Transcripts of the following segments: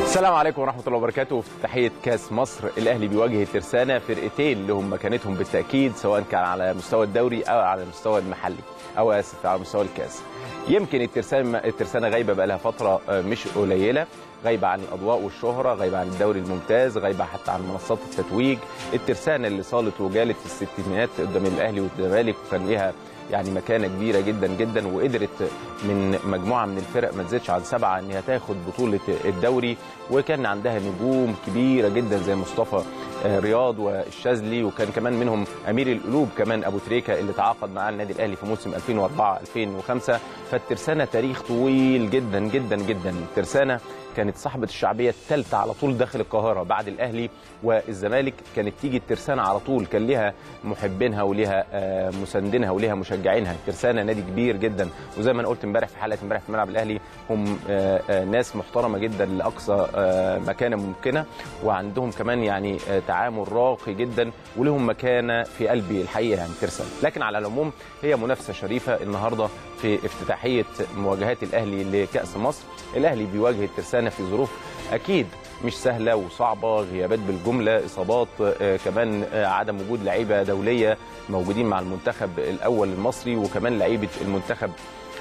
السلام عليكم ورحمه الله وبركاته في تحيه كاس مصر الاهلي بيواجه الترسانه فرقتين لهم مكانتهم بالتاكيد سواء كان على مستوى الدوري او على المستوى المحلي او اسف على مستوى الكاس يمكن الترسانه الترسانه غايبه بقى لها فتره مش قليله غايبه عن الاضواء والشهره غايبه عن الدوري الممتاز غايبه حتى عن منصات التتويج الترسانه اللي صالت وجالت في الستينات قدام الاهلي والزمالك وكان ليها يعني مكانه كبيره جدا جدا وقدرت من مجموعه من الفرق ما تزيدش عن سبعه انها تاخد بطوله الدوري وكان عندها نجوم كبيره جدا زي مصطفى رياض والشاذلي وكان كمان منهم امير القلوب كمان ابو تريكه اللي تعاقد مع النادي الاهلي في موسم 2004 2005 فالترسانه تاريخ طويل جدا جدا جدا الترسانه كانت صاحبة الشعبية الثالثة على طول داخل القاهرة بعد الأهلي والزمالك كانت تيجي الترسانة على طول كان لها محبينها ولها مساندينها ولها مشجعينها الترسانة نادي كبير جدا وزي ما أنا قلت امبارح في حلقة امبارح في ملعب الأهلي هم ناس محترمة جدا لأقصى مكانة ممكنة وعندهم كمان يعني تعامل راقي جدا ولهم مكانة في قلبي الحقيقة يعني الترسانة لكن على العموم هي منافسة شريفة النهاردة في افتتاحية مواجهات الأهلي لكأس مصر الأهلي بيواجه الترسانة في ظروف أكيد مش سهلة وصعبة غيابات بالجملة إصابات آه كمان آه عدم وجود لعيبة دولية موجودين مع المنتخب الأول المصري وكمان لعيبة المنتخب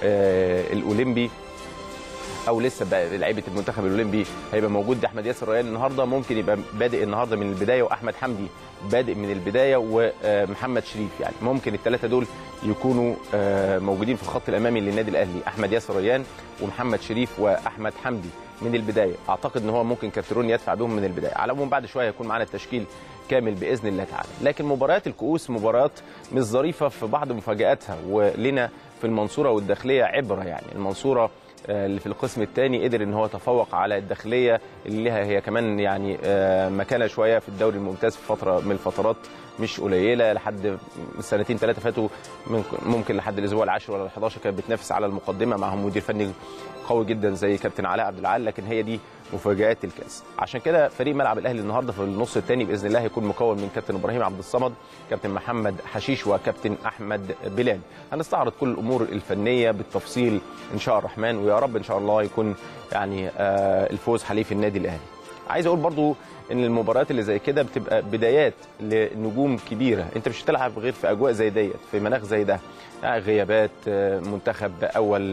آه الأولمبي او لسه لعيبه المنتخب الاولمبي هيبقى موجود احمد ياسر ريان النهارده ممكن يبقى بادئ النهارده من البدايه واحمد حمدي بادئ من البدايه ومحمد شريف يعني ممكن الثلاثه دول يكونوا موجودين في الخط الامامي للنادي الاهلي احمد ياسر ريان ومحمد شريف واحمد حمدي من البدايه اعتقد ان هو ممكن كارترون يدفع بهم من البدايه على العموم بعد شويه هيكون معانا التشكيل كامل باذن الله تعالى لكن مباريات الكؤوس مباريات مش ظريفه في بعض مفاجاتها ولنا في المنصوره والداخليه عبره يعني المنصوره اللي في القسم الثاني قدر ان هو يتفوق على الداخليه اللي لها هي كمان يعني مكانه شويه في الدوري الممتاز في فتره من الفترات مش قليله لحد سنتين ثلاثه فاتوا ممكن لحد الاسبوع العاشر ولا ال11 كانت بتنافس على المقدمه معهم مدير فني قوي جدا زي كابتن علاء عبد العال لكن هي دي مفاجات الكاس عشان كده فريق ملعب الاهلي النهارده في النص الثاني باذن الله هيكون مكون من كابتن ابراهيم عبد الصمد كابتن محمد حشيش وكابتن احمد بلال هنستعرض كل الامور الفنيه بالتفصيل ان شاء الرحمن ويا رب ان شاء الله يكون يعني آه الفوز حليف النادي الاهلي عايز اقول برضو ان المباريات اللي زي كده بتبقى بدايات لنجوم كبيره انت مش هتلعب غير في اجواء زي ديت في مناخ زي ده يعني غيابات منتخب اول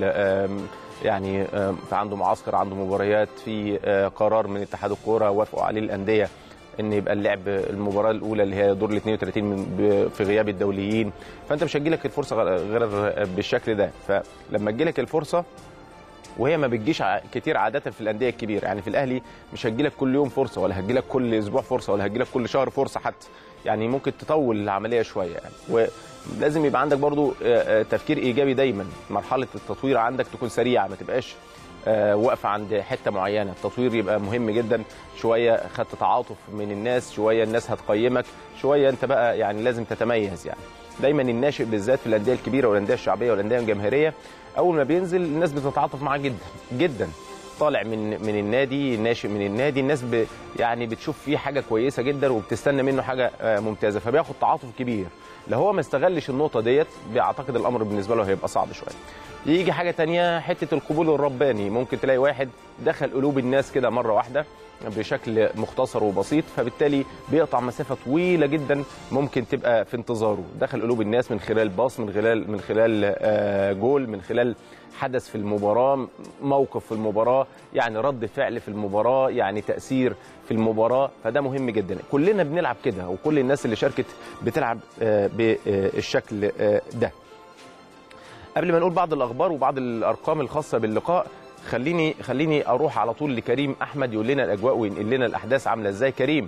يعني عنده معسكر عنده مباريات في قرار من اتحاد الكوره وافقوا عليه الانديه ان يبقى اللعب المباراه الاولى اللي هي دور ال 32 من في غياب الدوليين فانت مش هتجيلك الفرصه غير بالشكل ده فلما تجيلك الفرصه وهي ما بتجيش كتير عاده في الانديه الكبيره يعني في الاهلي مش هتجيلك كل يوم فرصه ولا هتجيلك كل اسبوع فرصه ولا هتجيلك كل شهر فرصه حتى يعني ممكن تطول العمليه شويه يعني ولازم يبقى عندك برضو تفكير ايجابي دايما مرحله التطوير عندك تكون سريعه ما تبقاش واقفه عند حته معينه التطوير يبقى مهم جدا شويه خدت تعاطف من الناس شويه الناس هتقيمك شويه انت بقى يعني لازم تتميز يعني دايما الناشئ بالذات في الانديه الكبيره والانديه الشعبيه والانديه الجماهيريه اول ما بينزل الناس بتتعاطف معاه جدا جدا طالع من من النادي ناشئ من النادي الناس ب يعني بتشوف فيه حاجه كويسه جدا وبتستنى منه حاجه ممتازه فبياخد تعاطف كبير لو هو ما استغلش النقطه ديت بعتقد الامر بالنسبه له هيبقى صعب شويه يجي حاجه تانية حته القبول الرباني ممكن تلاقي واحد دخل قلوب الناس كده مره واحده بشكل مختصر وبسيط فبالتالي بيقطع مسافه طويله جدا ممكن تبقى في انتظاره دخل قلوب الناس من خلال باص من خلال من خلال جول من خلال حدث في المباراه موقف في المباراه يعني رد فعل في المباراه يعني تاثير في المباراه فده مهم جدا كلنا بنلعب كده وكل الناس اللي شاركت بتلعب بالشكل ده قبل ما نقول بعض الاخبار وبعض الارقام الخاصه باللقاء خليني خليني اروح على طول لكريم احمد يقول لنا الاجواء وينقل لنا الاحداث عامله ازاي كريم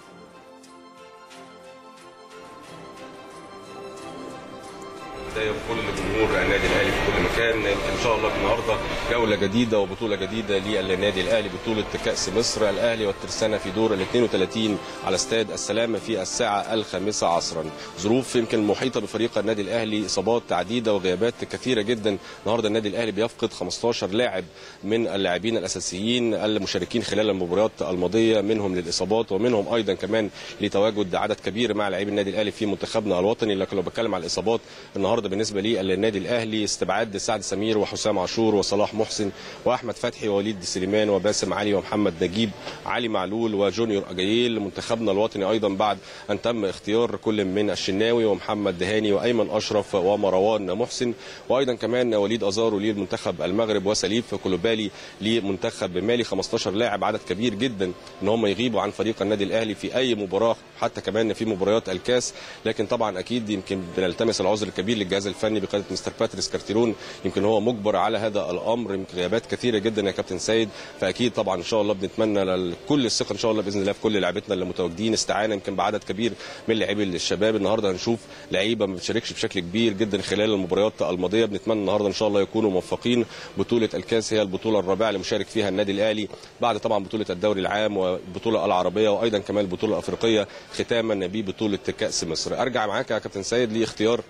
بدايه كل جمهور النادي الاهلي في كل مكان ان شاء الله النهارده جوله جديده وبطوله جديده للنادي الاهلي بطوله كاس مصر الاهلي والترسانه في دور ال 32 على استاد السلامه في الساعه الخامسه عصرا ظروف يمكن محيطه بفريق النادي الاهلي اصابات عديده وغيابات كثيره جدا النهارده النادي الاهلي بيفقد 15 لاعب من اللاعبين الاساسيين المشاركين خلال المباريات الماضيه منهم للاصابات ومنهم ايضا كمان لتواجد عدد كبير مع لاعبي النادي الاهلي في منتخبنا الوطني لكن لو بتكلم على الاصابات النهارده بالنسبه لي النادي الاهلي استبعاد سعد سمير وحسام عاشور وصلاح محسن واحمد فتحي ووليد سليمان وباسم علي ومحمد نجيب علي معلول وجونيور اجايل منتخبنا الوطني ايضا بعد ان تم اختيار كل من الشناوي ومحمد دهاني وايمن اشرف ومروان محسن وايضا كمان وليد ازارو للمنتخب المغرب وسليف كولوبالي لمنتخب مالي 15 لاعب عدد كبير جدا ان هم يغيبوا عن فريق النادي الاهلي في اي مباراه حتى كمان في مباريات الكاس لكن طبعا اكيد يمكن بنلتمس العذر الكبير للجهاز الفني بقياده مستر باتريس كارتيرون يمكن هو مجبر على هذا الامر يمكن غيابات كثيره جدا يا كابتن سيد فاكيد طبعا ان شاء الله بنتمنى لكل الثقه ان شاء الله باذن الله في كل لاعبتنا اللي متواجدين استعانه يمكن بعدد كبير من لاعبي الشباب النهارده هنشوف لعيبه ما بتشاركش بشكل كبير جدا خلال المباريات الماضيه بنتمنى النهارده ان شاء الله يكونوا موفقين بطوله الكاس هي البطوله الرابعه اللي مشارك فيها النادي الاهلي بعد طبعا بطوله الدوري العام والبطوله العربيه وايضا كمان البطوله الافريقيه ختاما ببطوله كاس مصر ارجع معاك يا كابتن سيد لاختيار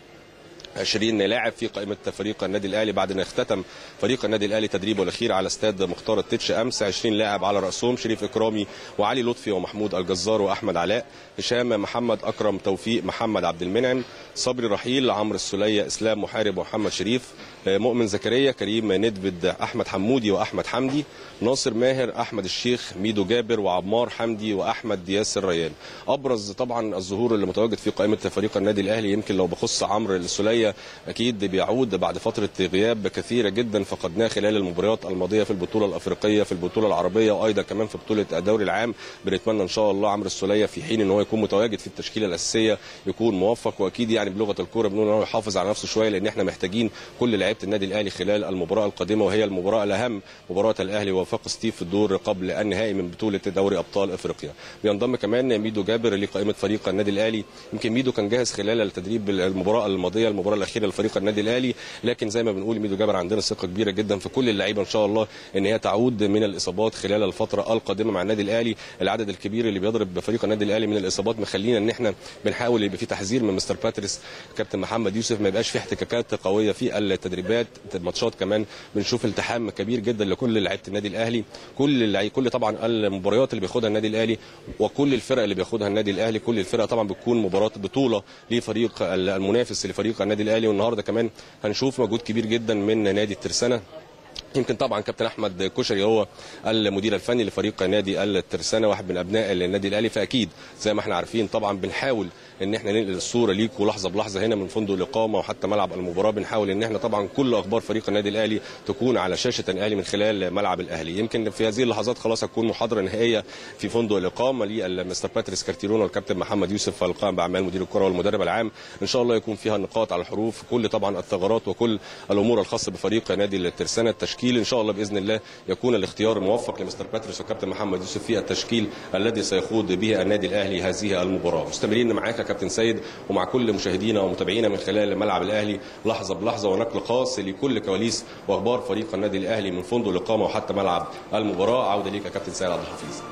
20 لاعب في قائمه فريق النادي الاهلي بعد ان اختتم فريق النادي الاهلي تدريبه الاخير على استاد مختار التتش امس 20 لاعب على راسهم شريف اكرامي وعلي لطفي ومحمود الجزار واحمد علاء هشام محمد اكرم توفيق محمد عبد المنعم صبري رحيل عمرو السليه اسلام محارب ومحمد شريف مؤمن زكريا كريم ندفد احمد حمودي واحمد حمدي ناصر ماهر احمد الشيخ ميدو جابر وعمار حمدي واحمد ياسر ريان ابرز طبعا الظهور اللي متواجد في قائمه فريق النادي الاهلي يمكن لو بخص عمرو السليه اكيد بيعود بعد فتره غياب كثيره جدا فقدناه خلال المباريات الماضيه في البطوله الافريقيه في البطوله العربيه وايضا كمان في بطوله الدوري العام بنتمنى ان شاء الله عمرو السليه في حين ان هو يكون متواجد في التشكيله الاساسيه يكون موفق واكيد يعني بلغه الكوره بنقول ان هو يحافظ على نفسه شويه لان احنا محتاجين كل لعيبه النادي الاهلي خلال المباراه القادمه وهي المباراه الاهم مباراه الاهلي ووفاق ستيف في الدور قبل النهائي من بطوله دوري ابطال افريقيا بينضم كمان ميدو جابر لقائمه فريق النادي الاهلي يمكن ميدو كان جاهز خلال التدريب المباراه الماضيه المباراه الاخيره لفريق النادي الاهلي لكن زي ما بنقول ميدو جابر عندنا ثقه كبيره جدا في كل اللعيبه ان شاء الله ان هي تعود من الاصابات خلال الفتره القادمه مع النادي الاهلي العدد الكبير اللي بيضرب بفريق النادي الاهلي من الاصابات مخلينا ان احنا بنحاول يبقى في تحذير من مستر باتريس كابتن محمد يوسف ما يبقاش في احتكاكات قويه في التدريبات الماتشات كمان بنشوف التحام كبير جدا لكل لعيبه النادي الاهلي كل اللعيبه كل طبعا المباريات اللي بياخدها النادي الاهلي وكل الفرق اللي بياخدها النادي الاهلي كل الفرق طبعا بتكون مباراه بطوله لفريق المنافس لفريق النادي الاهلي والنهارده كمان هنشوف مجهود كبير جدا من نادي الترسانه يمكن طبعا كابتن احمد كشري هو المدير الفني لفريق نادي الترسانه واحد من ابناء النادي الاهلي فاكيد زي ما احنا عارفين طبعا بنحاول ان احنا ننقل الصوره ليكوا لحظه بلحظه هنا من فندق الاقامه وحتى ملعب المباراه بنحاول ان احنا طبعا كل اخبار فريق النادي الاهلي تكون على شاشه الاهلي من خلال ملعب الاهلي يمكن في هذه اللحظات خلاص هتكون محاضره نهائيه في فندق الاقامه للمستر باتريس كارتيرون والكابتن محمد يوسف القائم باعمال مدير الكره والمدرب العام ان شاء الله يكون فيها نقاط على الحروف كل طبعا الثغرات وكل الامور الخاصه بفريق نادي الترسانه التشكيل ان شاء الله باذن الله يكون الاختيار الموفق لمستر باتريس والكابتن محمد يوسف في التشكيل الذي سيخوض به النادي الاهلي هذه المباراه مستمرين معاك يا كابتن سيد ومع كل مشاهدينا ومتابعينا من خلال ملعب الاهلي لحظه بلحظه ونقل خاص لكل كواليس واخبار فريق النادي الاهلي من فندق الاقامه وحتى ملعب المباراه عوده ليك يا كابتن سيد عبد الحفيظ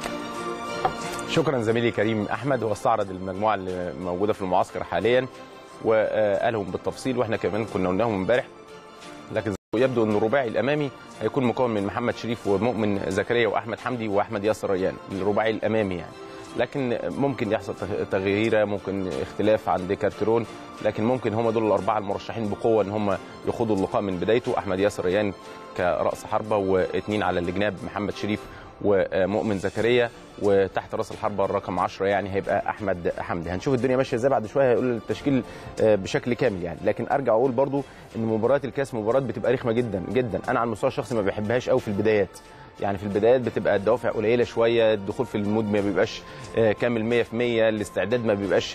شكرا زميلي كريم احمد هو استعرض المجموعه اللي موجوده في المعسكر حاليا وقالهم بالتفصيل واحنا كمان كنا قلناهم امبارح لكن يبدو ان الرباعي الامامي هيكون مكون من محمد شريف ومؤمن زكريا واحمد حمدي واحمد ياسر ريان الرباعي الامامي يعني لكن ممكن يحصل تغييره ممكن اختلاف عند كارترون لكن ممكن هم دول الاربعه المرشحين بقوه ان هم يخوضوا اللقاء من بدايته احمد ياسر ريان كراس حربه واثنين على الجناب محمد شريف ومؤمن زكريا وتحت راس الحربه الرقم 10 يعني هيبقى احمد حمدي هنشوف الدنيا ماشيه ازاي بعد شويه هيقول التشكيل بشكل كامل يعني لكن ارجع اقول برضو ان مباريات الكاس مباريات بتبقى رخمه جدا جدا انا على المستوى الشخصي ما بحبهاش قوي في البدايات يعني في البدايات بتبقى الدوافع قليله شويه الدخول في المود ما بيبقاش كامل 100% الاستعداد ما بيبقاش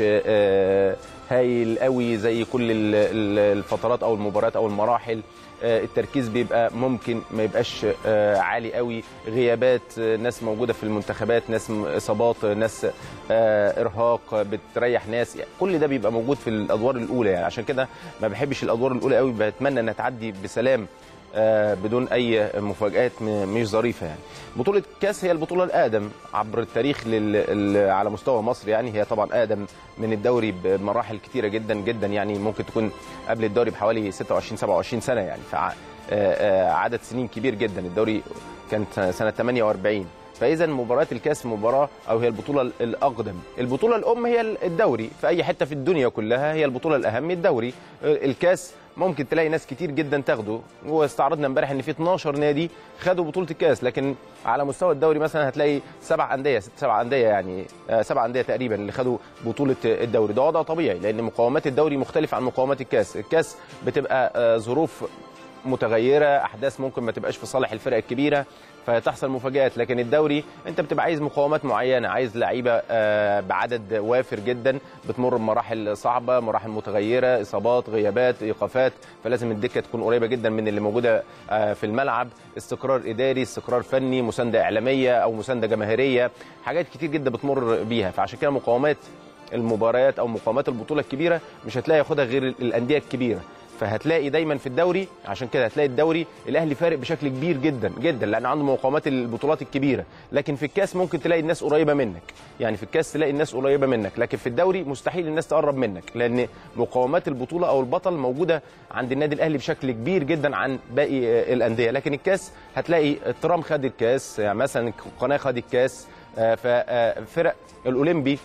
هايل قوي زي كل الفترات او المباريات او المراحل التركيز بيبقى ممكن ما يبقاش عالي قوي غيابات ناس موجوده في المنتخبات ناس اصابات ناس ارهاق بتريح ناس يعني كل ده بيبقى موجود في الادوار الاولى يعني عشان كده ما بحبش الادوار الاولى قوي بتمنى انها تعدي بسلام بدون اي مفاجات مش ظريفه يعني بطوله كاس هي البطوله الاقدم عبر التاريخ لل... على مستوى مصر يعني هي طبعا اقدم من الدوري بمراحل كتيره جدا جدا يعني ممكن تكون قبل الدوري بحوالي 26 27 سنه يعني فعدد سنين كبير جدا الدوري كانت سنه 48 فاذا مباراه الكاس مباراه او هي البطوله الاقدم البطوله الام هي الدوري في اي حته في الدنيا كلها هي البطوله الاهم الدوري الكاس ممكن تلاقي ناس كتير جدا تاخده واستعرضنا امبارح ان في 12 نادي خدوا بطوله الكاس لكن على مستوى الدوري مثلا هتلاقي سبع انديه ست سبع انديه يعني آه، سبع انديه تقريبا اللي خدوا بطوله الدوري ده وضع طبيعي لان مقومات الدوري مختلفه عن مقومات الكاس الكاس بتبقى آه، ظروف متغيره احداث ممكن ما تبقاش في صالح الفرق الكبيره فتحصل مفاجات لكن الدوري انت بتبقى عايز مقاومات معينه عايز لعيبه آه، بعدد وافر جدا بتمر بمراحل صعبه مراحل متغيره اصابات غيابات ايقافات فلازم الدكه تكون قريبه جدا من اللي موجوده آه، في الملعب استقرار اداري استقرار فني مسانده اعلاميه او مسانده جماهيريه حاجات كتير جدا بتمر بيها فعشان كده مقاومات المباريات او مقاومات البطوله الكبيره مش هتلاقي ياخدها غير الانديه الكبيره فهتلاقي دايما في الدوري عشان كده هتلاقي الدوري الاهلي فارق بشكل كبير جدا جدا لان عنده مقاومات البطولات الكبيره لكن في الكاس ممكن تلاقي الناس قريبه منك يعني في الكاس تلاقي الناس قريبه منك لكن في الدوري مستحيل الناس تقرب منك لان مقاومات البطوله او البطل موجوده عند النادي الاهلي بشكل كبير جدا عن باقي آه، الانديه لكن الكاس هتلاقي الترام خد الكاس يعني مثلا القناه خد الكاس آه، ففرق الاولمبي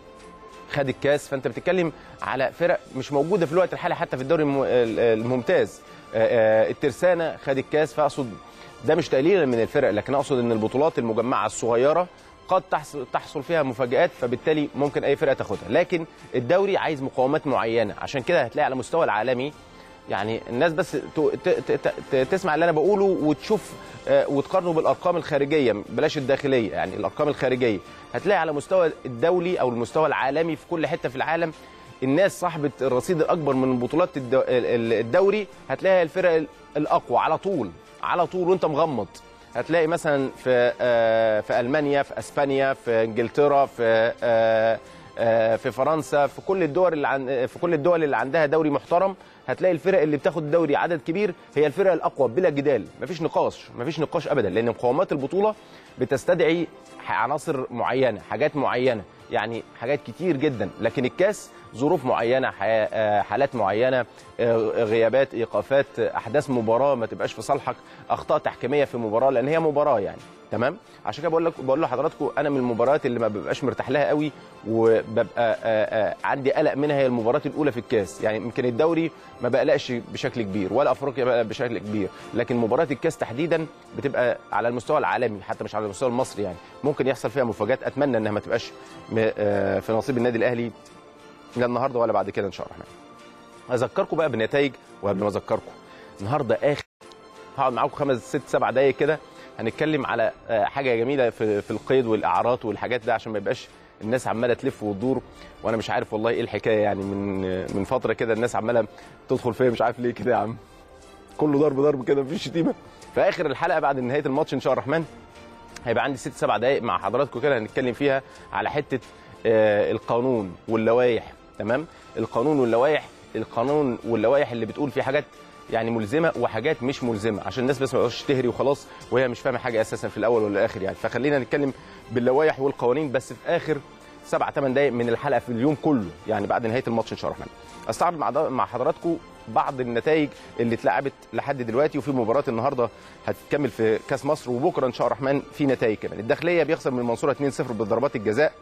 خد الكاس فانت بتتكلم على فرق مش موجوده في الوقت الحالي حتى في الدوري الم- ال- الممتاز آه، آه، الترسانه خد الكاس فاقصد ده مش تقليلا من الفرق لكن اقصد ان البطولات المجمعه الصغيره قد تحصل تحصل فيها مفاجآت فبالتالي ممكن اي فرقه تاخدها لكن الدوري عايز مقاومات معينه عشان كده هتلاقي على مستوى العالمي يعني الناس بس ت- ت- ت- ت- تسمع اللي انا بقوله وتشوف آه، وتقارنه بالارقام الخارجيه بلاش الداخليه يعني الارقام الخارجيه هتلاقي على مستوى الدولي او المستوى العالمي في كل حته في العالم الناس صاحبه الرصيد الاكبر من بطولات الدو- ال- ال- الدوري هتلاقي الفرق ال- الاقوى على طول على طول وانت مغمض هتلاقي مثلا في آه، في المانيا في اسبانيا في انجلترا في آه، آه، في فرنسا في كل الدول اللي عن في كل الدول اللي عندها دوري محترم هتلاقي الفرق اللي بتاخد الدوري عدد كبير هي الفرق الاقوى بلا جدال مفيش نقاش مفيش نقاش ابدا لان مقاومات البطوله بتستدعي عناصر معينه حاجات معينه يعني حاجات كتير جدا لكن الكاس ظروف معينه ح- آه، حالات معينه آه، غيابات ايقافات آه، احداث مباراه ما تبقاش في صالحك اخطاء تحكيميه في مباراه لان هي مباراه يعني تمام عشان كده بقول لك بقول لحضراتكم انا من المباريات اللي ما ببقاش مرتاح لها قوي وببقى آه، آه، عندي قلق منها هي المباراه الاولى في الكاس يعني يمكن الدوري ما بقلقش بشكل كبير ولا افريقيا بقلق بشكل كبير لكن مباراه الكاس تحديدا بتبقى على المستوى العالمي حتى مش على المستوى المصري يعني ممكن يحصل فيها مفاجات اتمنى انها ما تبقاش م- آه، في نصيب النادي الاهلي لا النهارده ولا بعد كده ان شاء الله الرحمن اذكركم بقى بنتائج وقبل ما اذكركم النهارده اخر هقعد معاكم خمس ست سبع دقايق كده هنتكلم على آه، حاجه جميله في في القيد والاعارات والحاجات ده عشان ما يبقاش الناس عماله تلف وتدور وانا مش عارف والله ايه الحكايه يعني من آه، من فتره كده الناس عماله تدخل فيا مش عارف ليه كده يا عم كله ضرب ضرب كده مفيش شتيمه في اخر الحلقه بعد نهايه الماتش ان شاء الله الرحمن هيبقى عندي ست سبع دقائق مع حضراتكم كده هنتكلم فيها على حته آه، القانون واللوائح تمام القانون واللوائح القانون واللوائح اللي بتقول في حاجات يعني ملزمه وحاجات مش ملزمه عشان الناس بس ما تبقاش تهري وخلاص وهي مش فاهمه حاجه اساسا في الاول ولا الاخر يعني فخلينا نتكلم باللوائح والقوانين بس في اخر سبع ثمان دقائق من الحلقه في اليوم كله يعني بعد نهايه الماتش ان شاء الله الرحمن استعرض مع مع حضراتكم بعض النتائج اللي اتلعبت لحد دلوقتي وفي مباراه النهارده هتكمل في كاس مصر وبكره ان شاء الله الرحمن في نتائج كمان الداخليه بيخسر من المنصوره 2-0 بضربات الجزاء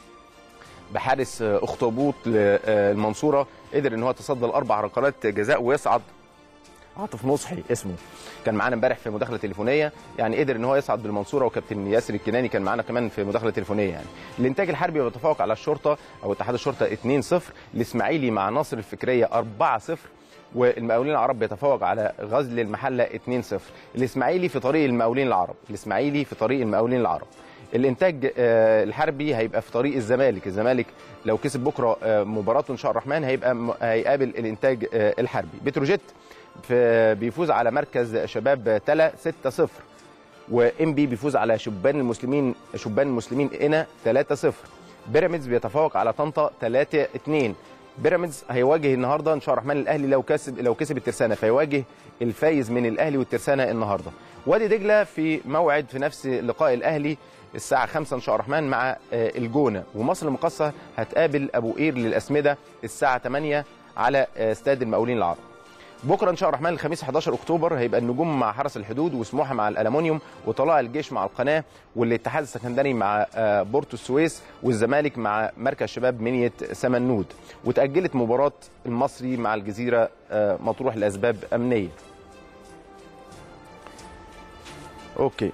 بحارس آه، اخطبوط للمنصوره قدر ان هو يتصدى لاربع ركلات جزاء ويصعد عاطف نصحي اسمه كان معانا امبارح في مداخله تليفونيه يعني قدر ان هو يصعد بالمنصوره وكابتن ياسر الكناني كان معانا كمان في مداخله تليفونيه يعني الانتاج الحربي بيتفوق على الشرطه او اتحاد الشرطه 2-0 الاسماعيلي مع ناصر الفكريه 4-0 والمقاولين العرب بيتفوق على غزل المحله 2-0 الاسماعيلي في طريق المقاولين العرب الاسماعيلي في طريق المقاولين العرب الانتاج آه، الحربي هيبقى في طريق الزمالك الزمالك لو كسب بكره آه، مباراته ان شاء الله الرحمن هيبقى م- هيقابل الانتاج آه، الحربي بتروجيت في- بيفوز على مركز شباب تلا 6-0 وام بي بيفوز على شبان المسلمين شبان المسلمين هنا 3-0 بيراميدز بيتفوق على طنطا 3-2 بيراميدز هيواجه النهارده ان شاء الله الرحمن الاهلي لو كسب لو كسب الترسانه فيواجه الفايز من الاهلي والترسانه النهارده وادي دجله في موعد في نفس لقاء الاهلي الساعة 5 إن شاء الله الرحمن مع آه، الجونة ومصر المقاصة هتقابل أبو قير للأسمدة الساعة 8 على آه، استاد المقاولين العرب بكره ان شاء الرحمن الخميس 11 اكتوبر هيبقى النجوم مع حرس الحدود وسموحه مع الالومنيوم وطلائع الجيش مع القناه والاتحاد السكندري مع آه، بورتو السويس والزمالك مع مركز شباب منيه سمنود وتاجلت مباراه المصري مع الجزيره آه، مطروح لاسباب امنيه اوكي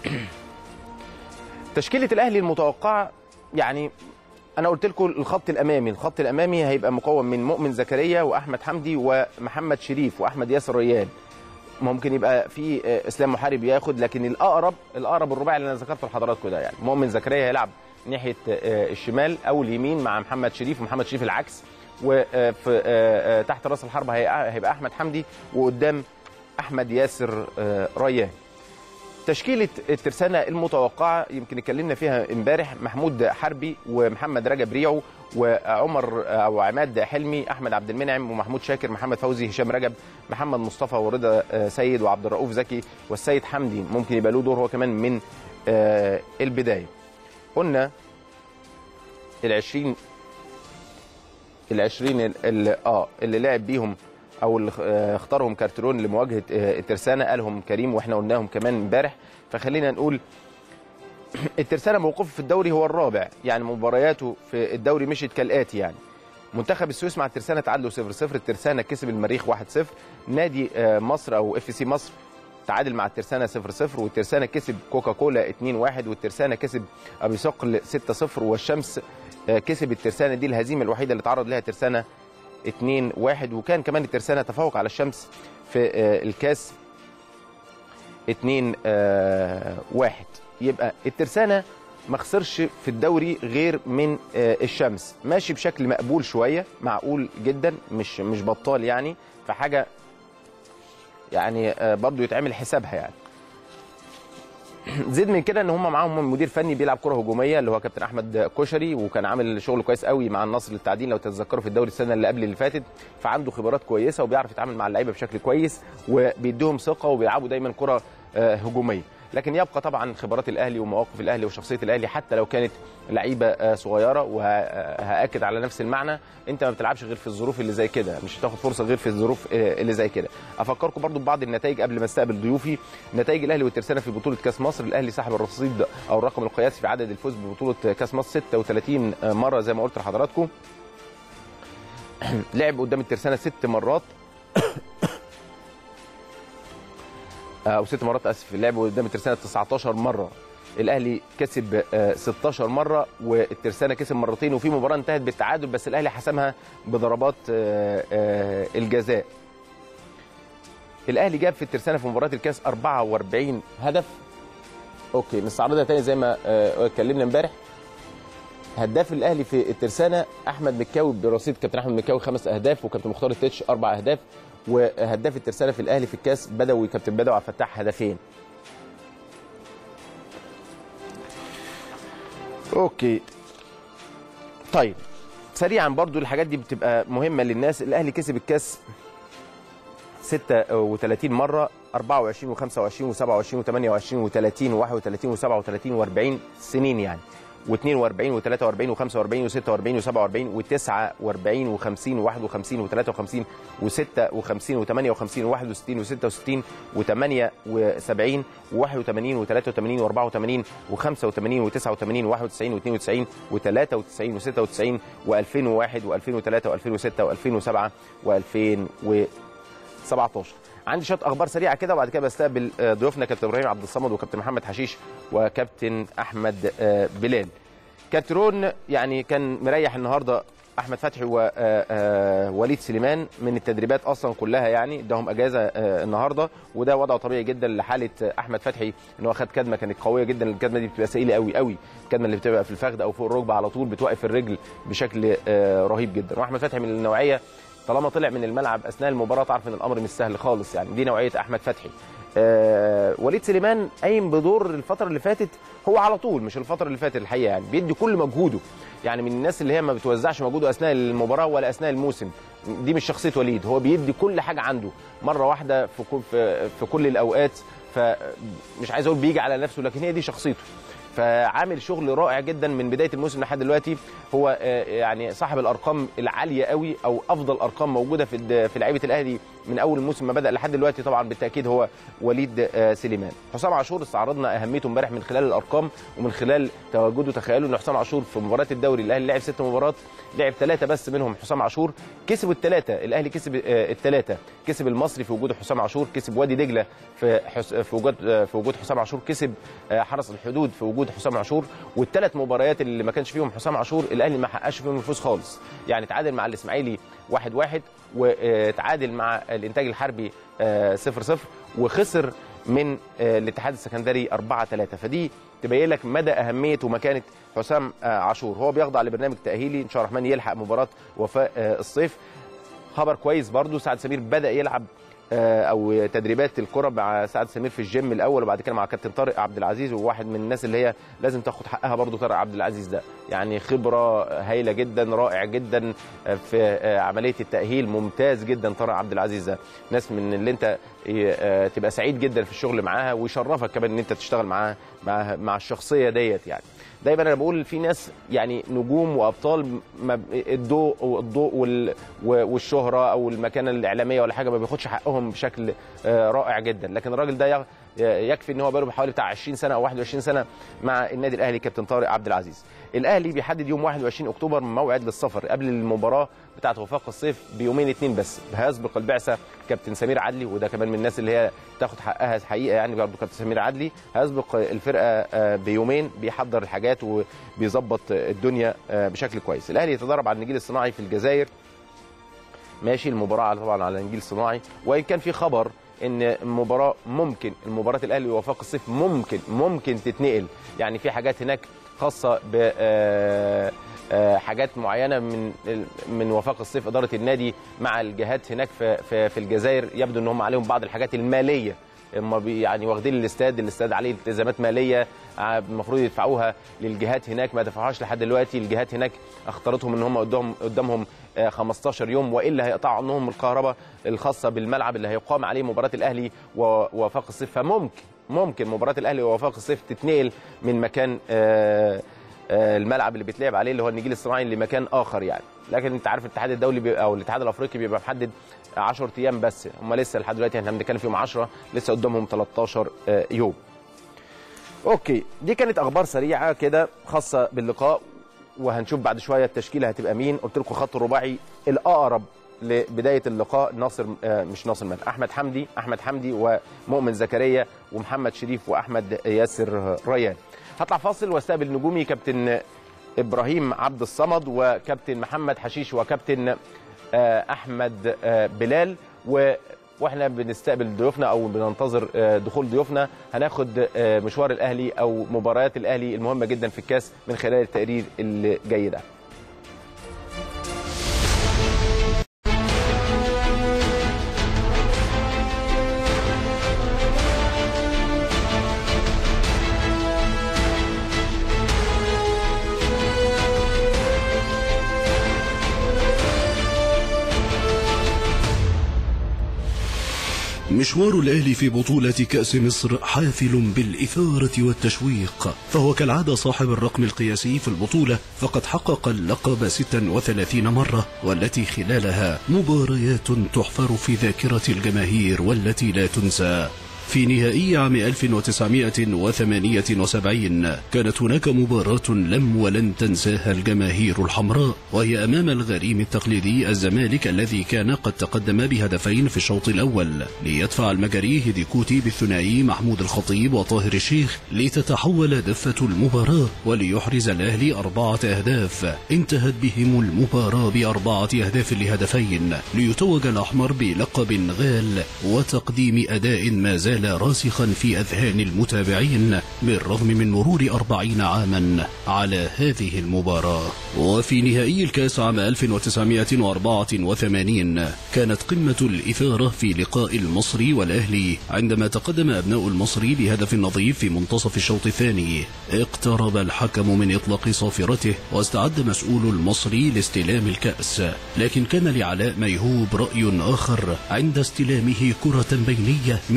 تشكيله الاهلي المتوقعه يعني انا قلت لكم الخط الامامي الخط الامامي هيبقى مكون من مؤمن زكريا واحمد حمدي ومحمد شريف واحمد ياسر ريان ممكن يبقى في آه، اسلام محارب ياخد لكن الاقرب الاقرب الرباعي اللي انا ذكرته لحضراتكم ده يعني مؤمن زكريا هيلعب ناحيه آه، الشمال او اليمين مع محمد شريف ومحمد شريف العكس وفي تحت راس الحربه هي- هيبقى احمد حمدي وقدام احمد ياسر آه، ريان تشكيلة الترسانة المتوقعة يمكن اتكلمنا فيها امبارح محمود حربي ومحمد رجب ريعو وعمر او عماد حلمي احمد عبد المنعم ومحمود شاكر محمد فوزي هشام رجب محمد مصطفى ورضا آه، سيد وعبد الرؤوف زكي والسيد حمدي ممكن يبقى له دور هو كمان من آه، البداية قلنا العشرين العشرين ال- ال- اه اللي لعب بيهم او اللي آه، اختارهم كارترون لمواجهه آه، الترسانه قالهم كريم واحنا قلناهم كمان امبارح فخلينا نقول الترسانه موقفه في الدوري هو الرابع يعني مبارياته في الدوري مشيت كالاتي يعني منتخب السويس مع الترسانه تعادلوا 0 0 الترسانه كسب المريخ 1 0 نادي آه، مصر او اف سي مصر تعادل مع الترسانه 0 0 والترسانه كسب كوكا كولا 2 1 والترسانه كسب ابي صقل 6 0 والشمس آه، كسب الترسانه دي الهزيمه الوحيده اللي تعرض لها الترسانه 2 1 وكان كمان الترسانه تفوق على الشمس في آه، الكاس 2 1 يبقى الترسانه ما خسرش في الدوري غير من آه، الشمس ماشي بشكل مقبول شويه معقول جدا مش مش بطال يعني فحاجه يعني آه، برضو يتعمل حسابها يعني زيد من كده ان هم معاهم مدير فني بيلعب كره هجوميه اللي هو كابتن احمد كشري وكان عامل شغل كويس قوي مع النصر للتعدين لو تتذكروا في الدوري السنه اللي قبل اللي فاتت فعنده خبرات كويسه وبيعرف يتعامل مع اللعيبه بشكل كويس وبيديهم ثقه وبيلعبوا دايما كره آه، هجوميه لكن يبقى طبعا خبرات الاهلي ومواقف الاهلي وشخصيه الاهلي حتى لو كانت لعيبه آه، صغيره وهاكد على نفس المعنى انت ما بتلعبش غير في الظروف اللي زي كده مش هتاخد فرصه غير في الظروف آه، اللي زي كده افكركم برضو ببعض النتائج قبل ما استقبل ضيوفي نتائج الاهلي والترسانه في بطوله كاس مصر الاهلي صاحب الرصيد او الرقم القياسي في عدد الفوز ببطوله كاس مصر 36 مره زي ما قلت لحضراتكم لعب قدام الترسانه ست مرات او ست مرات اسف لعب قدام الترسانه 19 مره الاهلي كسب آه، 16 مره والترسانه كسب مرتين وفي مباراه انتهت بالتعادل بس الاهلي حسمها بضربات آه، آه، الجزاء الاهلي جاب في الترسانه في مباراه الكاس 44 هدف اوكي نستعرضها تاني زي ما آه، اتكلمنا امبارح هداف الاهلي في الترسانه احمد مكاوي برصيد كابتن احمد مكاوي خمس اهداف وكابتن مختار التتش اربع اهداف وهداف الترسانه في الاهلي في الكاس بدوي كابتن بدوي عبد الفتاح هدفين اوكي طيب سريعا برضو الحاجات دي بتبقى مهمه للناس الاهلي كسب الكاس 36 مره 24 و25 و27 و28 و30 و31 و37 و40 سنين يعني و42 و43 و45 و46 و47 و49 و50 و51 و53 و56 و58 و61 و66 و78 و81 و83 و84 و85 و89 و91 و92 و93 و96 و2001 و2003 و2006 و2007 و2000 17 عندي شويه اخبار سريعه كده وبعد كده بستقبل آه، ضيوفنا كابتن ابراهيم عبد الصمد وكابتن محمد حشيش وكابتن احمد آه، بلال كاترون يعني كان مريح النهارده احمد فتحي ووليد سليمان من التدريبات اصلا كلها يعني اداهم اجازه آه، النهارده وده وضع طبيعي جدا لحاله آه، احمد فتحي ان هو خد كدمه كانت قويه جدا الكدمه دي بتبقى ثقيله قوي قوي الكدمه اللي بتبقى في الفخذ او فوق الركبه على طول بتوقف الرجل بشكل آه، رهيب جدا واحمد فتحي من النوعيه طالما طلع من الملعب اثناء المباراه تعرف ان الامر مش سهل خالص يعني دي نوعيه احمد فتحي آه وليد سليمان قايم بدور الفتره اللي فاتت هو على طول مش الفتره اللي فاتت الحقيقه يعني بيدي كل مجهوده يعني من الناس اللي هي ما بتوزعش مجهوده اثناء المباراه ولا اثناء الموسم دي مش شخصيه وليد هو بيدي كل حاجه عنده مره واحده في كل في, في كل الاوقات فمش عايز اقول بيجي على نفسه لكن هي دي شخصيته فعامل شغل رائع جدا من بدايه الموسم لحد دلوقتي هو آه، يعني صاحب الارقام العاليه قوي او افضل ارقام موجوده في الد- في لعيبه الاهلي من اول الموسم ما بدا لحد دلوقتي طبعا بالتاكيد هو وليد آه، سليمان حسام عاشور استعرضنا اهميته امبارح من خلال الارقام ومن خلال تواجده تخيلوا ان حسام عاشور في مباراه الدوري الاهلي لعب ست مباريات لعب ثلاثه بس منهم حسام عاشور كسبوا الثلاثه الاهلي كسب آه، الثلاثه كسب المصري في وجود حسام عاشور كسب وادي دجله في حس... في وجود آه، في وجود حسام عاشور كسب آه، حرس الحدود في وجود حسام عاشور والثلاث مباريات اللي ما كانش فيهم حسام عاشور الاهلي ما حققش فيهم الفوز خالص يعني تعادل مع الاسماعيلي واحد واحد وتعادل مع الانتاج الحربي آه، صفر صفر وخسر من آه، الاتحاد السكندري 4 3 فدي تبين لك مدى اهميه ومكانه حسام آه، عاشور هو بيخضع لبرنامج تاهيلي ان شاء الله الرحمن يلحق مباراه وفاء آه، الصيف خبر كويس برضو سعد سمير بدا يلعب آه، او تدريبات الكره مع سعد سمير في الجيم الاول وبعد كده مع كابتن طارق عبد العزيز وواحد من الناس اللي هي لازم تاخد حقها برضو طارق عبد العزيز ده يعني خبره هايله جدا رائع جدا آه، في آه، عمليه التاهيل ممتاز جدا طارق عبد العزيز ده ناس من اللي انت آه، تبقى سعيد جدا في الشغل معاها ويشرفك كمان ان انت تشتغل معاها مع مع الشخصيه ديت يعني دايما انا بقول في ناس يعني نجوم وابطال ما الضوء والضوء وال- والشهره او المكانه الاعلاميه ولا حاجه ما بياخدش حقهم بشكل آه، رائع جدا لكن الراجل ده يغ- يكفي ان هو بقاله حوالي بتاع 20 سنه او 21 سنه مع النادي الاهلي كابتن طارق عبد العزيز الاهلي بيحدد يوم 21 اكتوبر موعد للسفر قبل المباراه بتاعه وفاق الصيف بيومين اتنين بس هيسبق البعثه كابتن سمير عدلي وده كمان من الناس اللي هي تاخد حقها حقيقه يعني برضه كابتن سمير عدلي هيسبق الفرقه آه، بيومين بيحضر الحاجات وبيظبط الدنيا آه، بشكل كويس الاهلي يتدرب على النجيل الصناعي في الجزائر ماشي المباراه على- طبعا على نجيل صناعي وان كان في خبر ان المباراه ممكن المباراه الاهلي ووفاق الصيف ممكن ممكن تتنقل يعني في حاجات هناك خاصه ب آه، آه، حاجات معينه من من وفاق الصيف اداره النادي مع الجهات هناك في في, في الجزائر يبدو ان هم عليهم بعض الحاجات الماليه هم بي- يعني واخدين الاستاد الاستاد عليه التزامات ماليه ع- المفروض يدفعوها للجهات هناك ما دفعوهاش لحد دلوقتي الجهات هناك اختارتهم ان هم قدام قدامهم آه، 15 يوم والا هيقطعوا عنهم الكهرباء الخاصه بالملعب اللي هيقام عليه مباراه الاهلي ووفاق الصيف فممكن ممكن مباراه الاهلي ووفاق الصيف تتنقل من مكان آه، آه، الملعب اللي بيتلعب عليه اللي هو النجيل الصناعي لمكان اخر يعني لكن انت عارف الاتحاد الدولي بيبقى او الاتحاد الافريقي بيبقى محدد 10 ايام بس هم لسه لحد دلوقتي احنا بنتكلم فيهم 10 لسه قدامهم 13 آه، يوم اوكي دي كانت اخبار سريعه كده خاصه باللقاء وهنشوف بعد شويه التشكيله هتبقى مين قلت لكم خط الرباعي الاقرب لبدايه اللقاء ناصر آه، مش ناصر مان احمد حمدي احمد حمدي ومؤمن زكريا ومحمد شريف واحمد ياسر ريان هطلع فاصل واستقبل نجومي كابتن ابراهيم عبد الصمد وكابتن محمد حشيش وكابتن آه، احمد آه، بلال و واحنا بنستقبل ضيوفنا او بننتظر آه، دخول ضيوفنا هناخد آه، مشوار الاهلي او مباريات الاهلي المهمه جدا في الكاس من خلال التقرير اللي جاي ده مشوار الأهلي في بطولة كأس مصر حافل بالإثارة والتشويق فهو كالعادة صاحب الرقم القياسي في البطولة فقد حقق اللقب 36 مرة والتي خلالها مباريات تحفر في ذاكرة الجماهير والتي لا تنسى في نهائي عام 1978 كانت هناك مباراة لم ولن تنساها الجماهير الحمراء وهي أمام الغريم التقليدي الزمالك الذي كان قد تقدم بهدفين في الشوط الأول ليدفع المجري هديكوتي بالثنائي محمود الخطيب وطاهر الشيخ لتتحول دفة المباراة وليحرز الأهلي أربعة أهداف انتهت بهم المباراة بأربعة أهداف لهدفين ليتوج الأحمر بلقب غال وتقديم أداء ما زال راسخا في أذهان المتابعين بالرغم من مرور أربعين عاما على هذه المباراة وفي نهائي الكاس عام 1984 كانت قمة الإثارة في لقاء المصري والأهلي عندما تقدم أبناء المصري بهدف نظيف في منتصف الشوط الثاني اقترب الحكم من إطلاق صافرته واستعد مسؤول المصري لاستلام الكأس لكن كان لعلاء ميهوب رأي آخر عند استلامه كرة بينية من خالد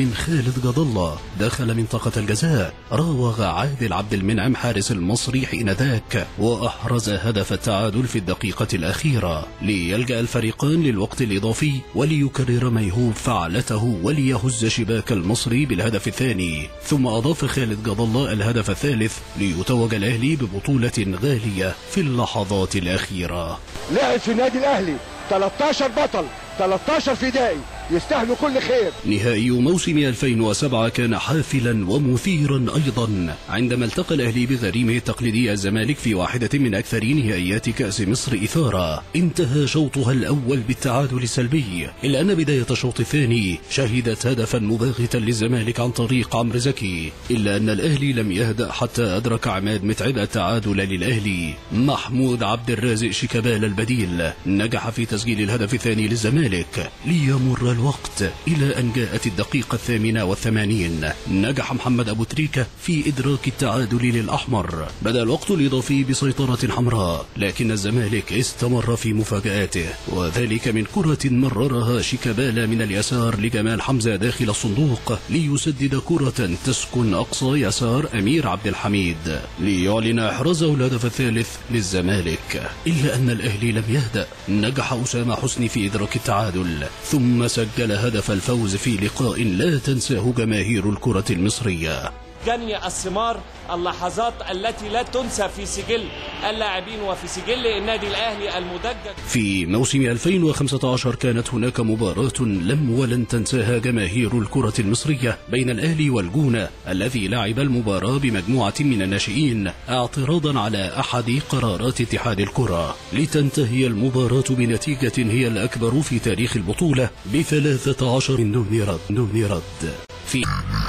خالد جد الله دخل منطقة الجزاء راوغ عادل عبد المنعم حارس المصري حين ذاك وأحرز هدف التعادل في الدقيقة الأخيرة ليلجأ الفريقان للوقت الإضافي وليكرر ميهوب فعلته وليهز شباك المصري بالهدف الثاني ثم أضاف خالد جد الله الهدف الثالث ليتوج الأهلي ببطولة غالية في اللحظات الأخيرة لعب في النادي الاهلي 13 بطل 13 فدائي يستاهلوا كل خير نهائي موسم 2007 كان حافلا ومثيرا أيضا عندما التقى الأهلي بغريمه التقليدي الزمالك في واحدة من أكثر نهائيات كأس مصر إثارة انتهى شوطها الأول بالتعادل السلبي إلا أن بداية الشوط الثاني شهدت هدفا مباغتا للزمالك عن طريق عمرو زكي إلا أن الأهلي لم يهدأ حتى أدرك عماد متعب التعادل للأهلي محمود عبد الرازق شيكابالا البديل نجح في تسجيل الهدف الثاني للزمالك ليمر الوقت إلى أن جاءت الدقيقة الثامنة والثمانين نجح محمد أبو تريكة في إدراك التعادل للأحمر بدأ الوقت الإضافي بسيطرة حمراء لكن الزمالك استمر في مفاجآته وذلك من كرة مررها شيكابالا من اليسار لجمال حمزة داخل الصندوق ليسدد كرة تسكن أقصى يسار أمير عبد الحميد ليعلن إحرازه الهدف الثالث للزمالك إلا أن الأهلي لم يهدأ نجح أسامة حسني في إدراك التعادل ثم سجل هدف الفوز في لقاء لا تنساه جماهير الكرة المصرية جني الثمار اللحظات التي لا تنسى في سجل اللاعبين وفي سجل النادي الاهلي المدجج في موسم 2015 كانت هناك مباراة لم ولن تنساها جماهير الكرة المصرية بين الأهلي والجونة الذي لعب المباراة بمجموعة من الناشئين اعتراضا على أحد قرارات اتحاد الكرة لتنتهي المباراة بنتيجة هي الأكبر في تاريخ البطولة بثلاثة عشر دون رد دون رد في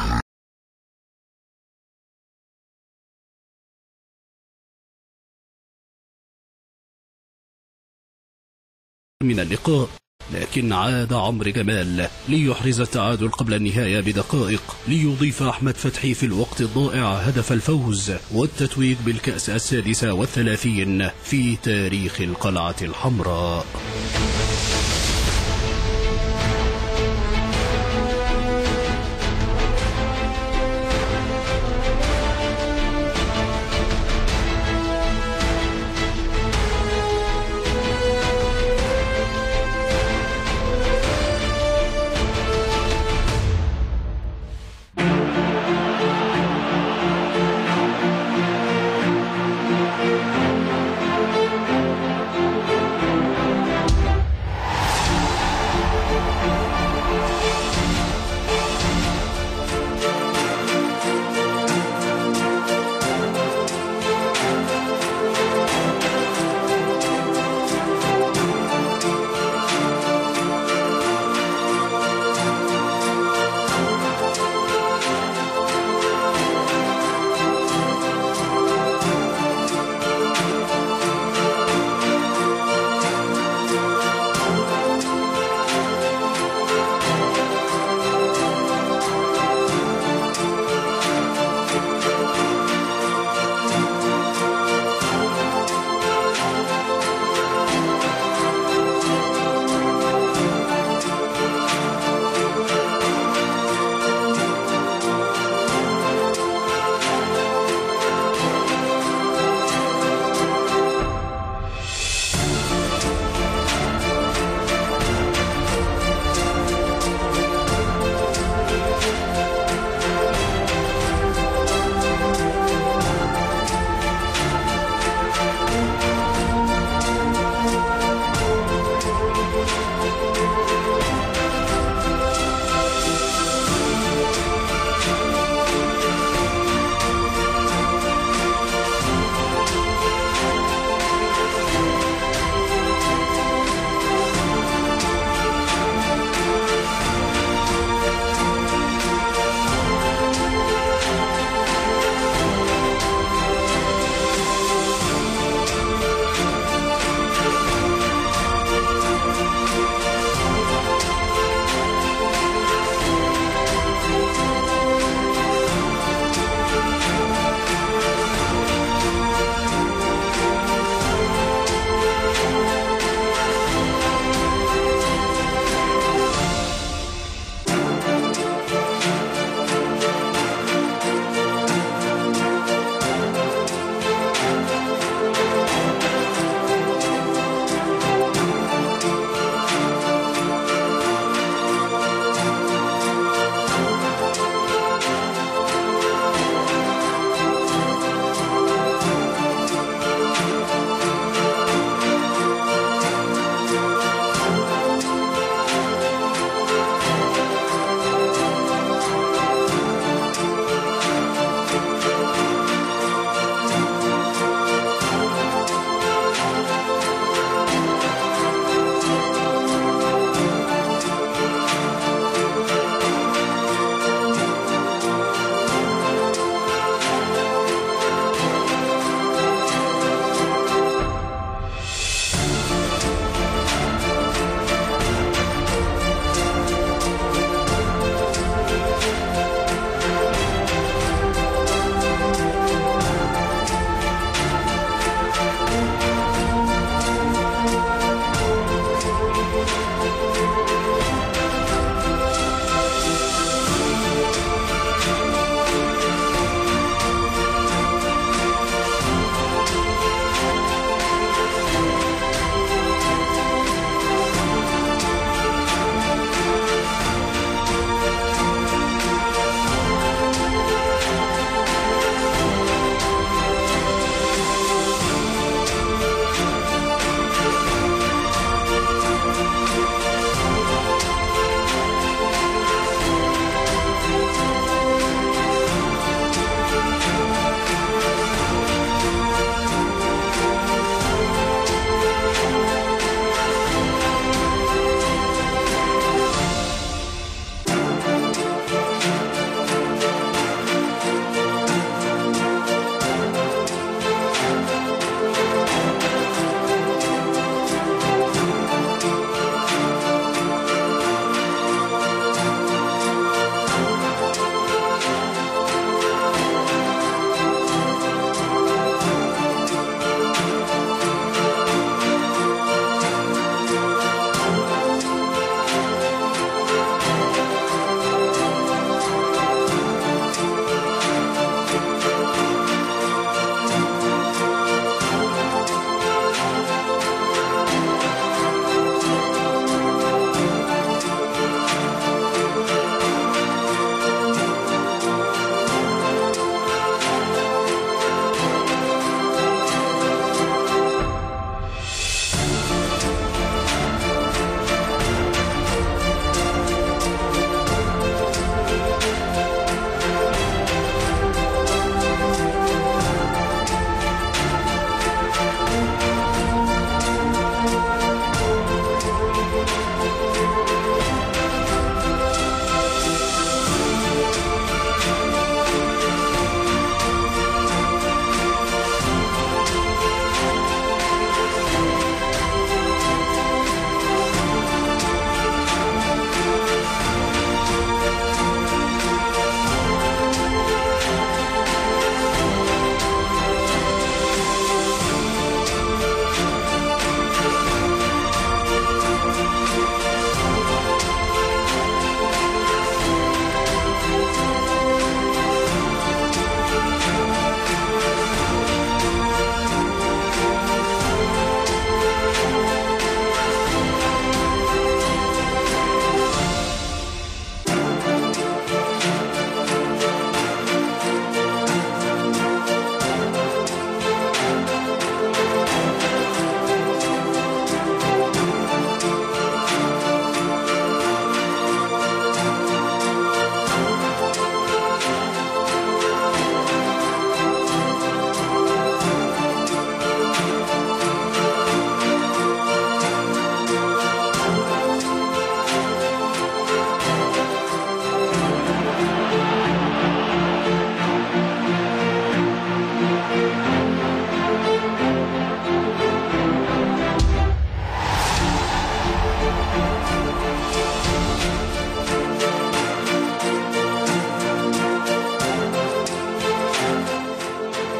من اللقاء لكن عاد عمرو جمال ليحرز التعادل قبل النهاية بدقائق ليضيف أحمد فتحي في الوقت الضائع هدف الفوز والتتويج بالكأس السادسة والثلاثين في تاريخ القلعة الحمراء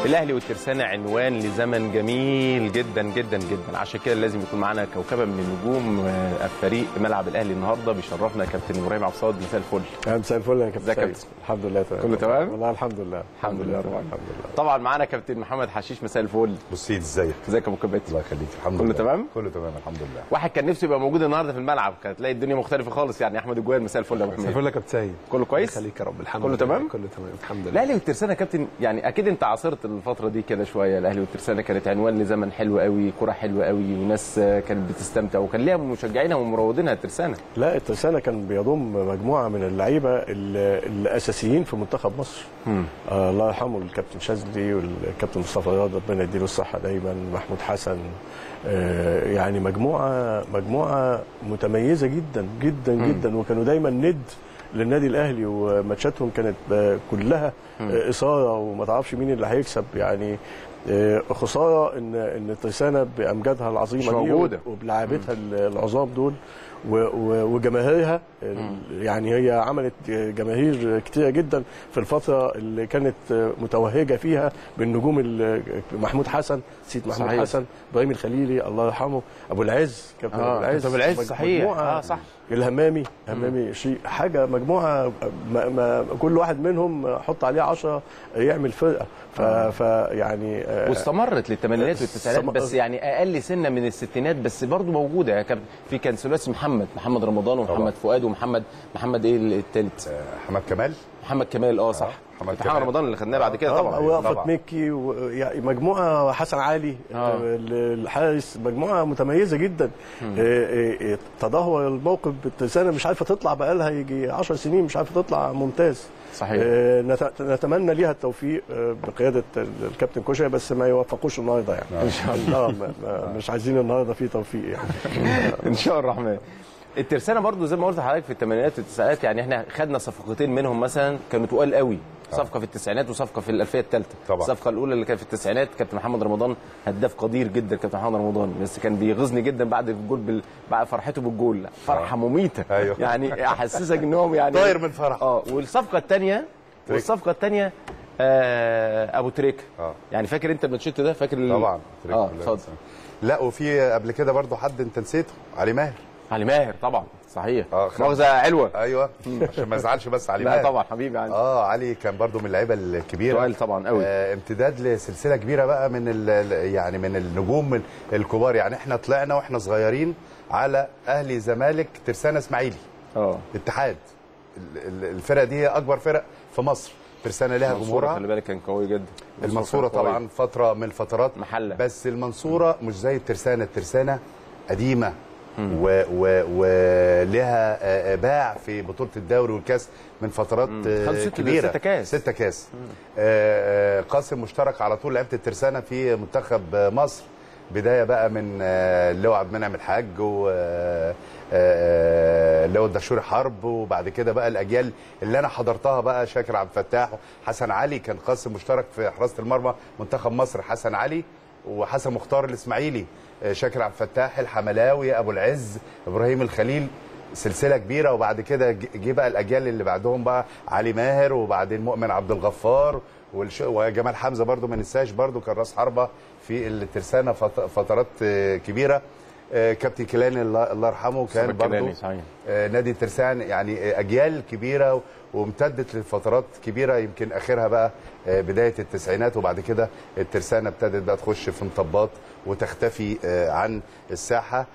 الاهلي والترسانة عنوان لزمن جميل جدا جدا جدا عشان كده لازم يكون معانا كوكبه من نجوم آه، الفريق ملعب الاهلي النهارده بيشرفنا كابتن ابراهيم عبد الصمد مساء الفل يا مساء الفل يا كابتن ازيك يا سيد. كابتن؟ الحمد لله تمام كله تمام؟ والله الحمد لله الحمد لله طبعا طبعا. الحمد لله طبعا معانا كابتن محمد حشيش مساء الفل بصيت ازيك ازيك يا ابو كباتي الله يخليك الحمد كله لله تمام؟ كله تمام الحمد لله واحد كان نفسه يبقى موجود النهارده في الملعب كانت تلاقي الدنيا مختلفه خالص يعني احمد الجوال مساء الفل يا ابو حميد الفل يا كابتن سيد كله كويس خليك يا رب الحمد كله لله تمام؟ كله تمام الحمد لله الاهلي والترسانة يا كابتن يعني اكيد انت عاصرت الفتره دي كده شويه الاهلي والترسانة كانت عنوان لزمن حلو قوي كره حلوه قوي وناس آه، كانت بتستمتع وكان ليها مشجعينها ومروضينها الترسانة لا الترسانة كان بيضم مجموعه من اللعيبه ال- الاساسيين في منتخب مصر آه الله يرحمه الكابتن شاذلي والكابتن مصطفى رياض ربنا يديله الصحه دايما محمود حسن آه يعني مجموعه مجموعه متميزه جدا جدا جدا وكانوا دايما ند للنادي الاهلي وماتشاتهم كانت آه، كلها آه، اثاره وما تعرفش مين اللي هيكسب يعني آه، خساره ان ان الترسانه بامجادها العظيمه مش دي موجودة. وبلاعبتها العظام دول و- و- وجماهيرها يعني هي عملت جماهير كتيره جدا في الفتره اللي كانت متوهجه فيها بالنجوم ال- محمود حسن سيد محمود صحيح. حسن ابراهيم الخليلي الله يرحمه ابو العز كابتن آه، ابو العز كابتن أبو العز، مج- صحيح. مجموعة آه، صح. الهمامي همامي شيء حاجه مجموعه ما ما كل واحد منهم حط عليه 10 يعمل فرقه ف, ف يعني آه، واستمرت للثمانينات والتسعينات استمر- بس يعني اقل سنه من الستينات بس برضه موجوده يا كابتن في كان ثلاثي محمد محمد رمضان ومحمد طبعا. فؤاد ومحمد محمد ايه الثالث آه، حماد كمال محمد كمال اه صح محمد محمد كمال. رمضان اللي خدناه بعد كده آه، طبعا وقفت طبعا. مكي و... يعني مجموعه حسن علي آه. ال- الحارس مجموعه متميزه جدا آه، آه، آه، تدهور الموقف بالترسانه مش عارفه تطلع بقالها يجي 10 سنين مش عارفه تطلع ممتاز صحيح. آه، نت- نتمنى ليها التوفيق آه، بقياده ال- الكابتن كوشا بس ما يوفقوش النهارده يعني ان شاء الله مش عايزين النهارده في توفيق يعني ان شاء الله الرحمن الترسانه برضو زي ما قلت لحضرتك في الثمانينات والتسعينات يعني احنا خدنا صفقتين منهم مثلا كانوا تقال قوي صفقه في التسعينات وصفقه في الالفيه الثالثه طبعا. الصفقه الاولى اللي كانت في التسعينات كابتن محمد رمضان هداف قدير جدا كابتن محمد رمضان بس كان بيغيظني جدا بعد الجول بال... بعد فرحته بالجول فرحه مميته أيوه. يعني احسسك ان هو يعني طاير من الفرح. اه والصفقه الثانيه والصفقه الثانيه آه ابو تريكه آه. يعني فاكر انت الماتشيت ده فاكر ال- طبعا اه اتفضل لا وفي قبل كده برضو حد انت نسيته علي ماهر علي ماهر طبعا صحيح آه، خلاص. مؤاخذه علوه ايوه عشان ما ازعلش بس علي لا ماهر طبعا حبيبي عندي اه علي كان برضو من اللعيبه الكبيره سؤال طبعا قوي. آه امتداد لسلسله كبيره بقى من ال- ال- يعني من النجوم الكبار يعني احنا طلعنا واحنا صغيرين على اهلي زمالك ترسانه اسماعيلي اه اتحاد ال- ال- الفرقه دي هي اكبر فرق في مصر ترسانه لها المنصورة جمهورها خلي بالك كان قوي جدا المنصوره كان قوي. طبعا فتره من الفترات محلة. بس المنصوره مش زي الترسانه الترسانه قديمه و- و- ولها آه، باع في بطوله الدوري والكاس من فترات آه، خدوا ست- كبيره ستة كاس. ستة كاس آه، آه، قاسم مشترك على طول لعيبه الترسانه في منتخب آه، مصر بدايه بقى من آه، اللواء عبد المنعم الحاج و آه، آه، اللواء الدشوري حرب وبعد كده بقى الاجيال اللي انا حضرتها بقى شاكر عبد الفتاح حسن علي كان قاسم مشترك في حراسه المرمى منتخب مصر حسن علي وحسن مختار الاسماعيلي آه، شاكر عبد الفتاح الحملاوي ابو العز ابراهيم الخليل سلسله كبيره وبعد كده ج- جه بقى الاجيال اللي بعدهم بقى علي ماهر وبعدين مؤمن عبد الغفار والش... وجمال حمزه برضو ما ننساش برضو كان راس حربه في الترسانه فت... فترات آه، كبيره آه، كابتن كيلاني الله الله يرحمه كان مصطفى برضو الكيلاني، صحيح. آه، نادي الترسان يعني آه، اجيال كبيره وامتدت لفترات كبيره يمكن اخرها بقى آه، بدايه التسعينات وبعد كده الترسانه ابتدت بقى تخش في مطبات وتختفي آه، عن الساحه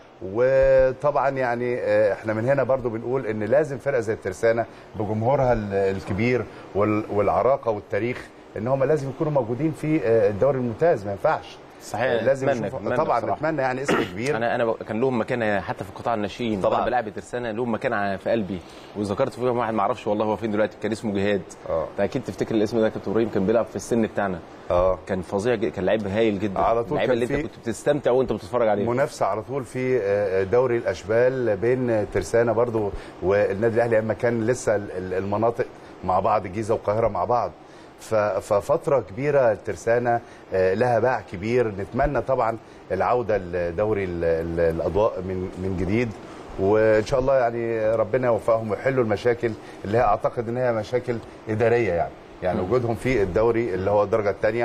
وطبعا يعني آه، احنا من هنا برضو بنقول ان لازم فرقه زي الترسانه بجمهورها ال- الكبير وال- والعراقه والتاريخ ان هم لازم يكونوا موجودين في آه، الدوري الممتاز ما ينفعش صحيح لازم نتمنى- يشوفوا- نتمنى طبعا بصراحة. نتمنى يعني اسم كبير انا انا ب- كان لهم مكانه حتى في قطاع الناشئين طبعاً. طبعا بلعب ترسانه لهم مكان ع- في قلبي وذكرت فيهم واحد ما اعرفش والله هو فين دلوقتي كان اسمه جهاد آه. انت اكيد تفتكر الاسم ده كابتن ابراهيم كان بيلعب في السن بتاعنا اه كان فظيع جدا كان لعيب هايل جدا على طول اللعيبه كان اللي انت في- كنت بتستمتع وانت بتتفرج عليه منافسه على طول في آه، دوري الاشبال بين ترسانه برضو والنادي الاهلي اما كان لسه ال- ال- المناطق مع بعض الجيزه والقاهره مع بعض ف- ففتره كبيره الترسانه آه، لها باع كبير نتمنى طبعا العوده لدوري ال- ال- الاضواء من من جديد وان شاء الله يعني ربنا يوفقهم ويحلوا المشاكل اللي هي اعتقد ان هي مشاكل اداريه يعني يعني وجودهم في الدوري اللي هو الدرجه الثانيه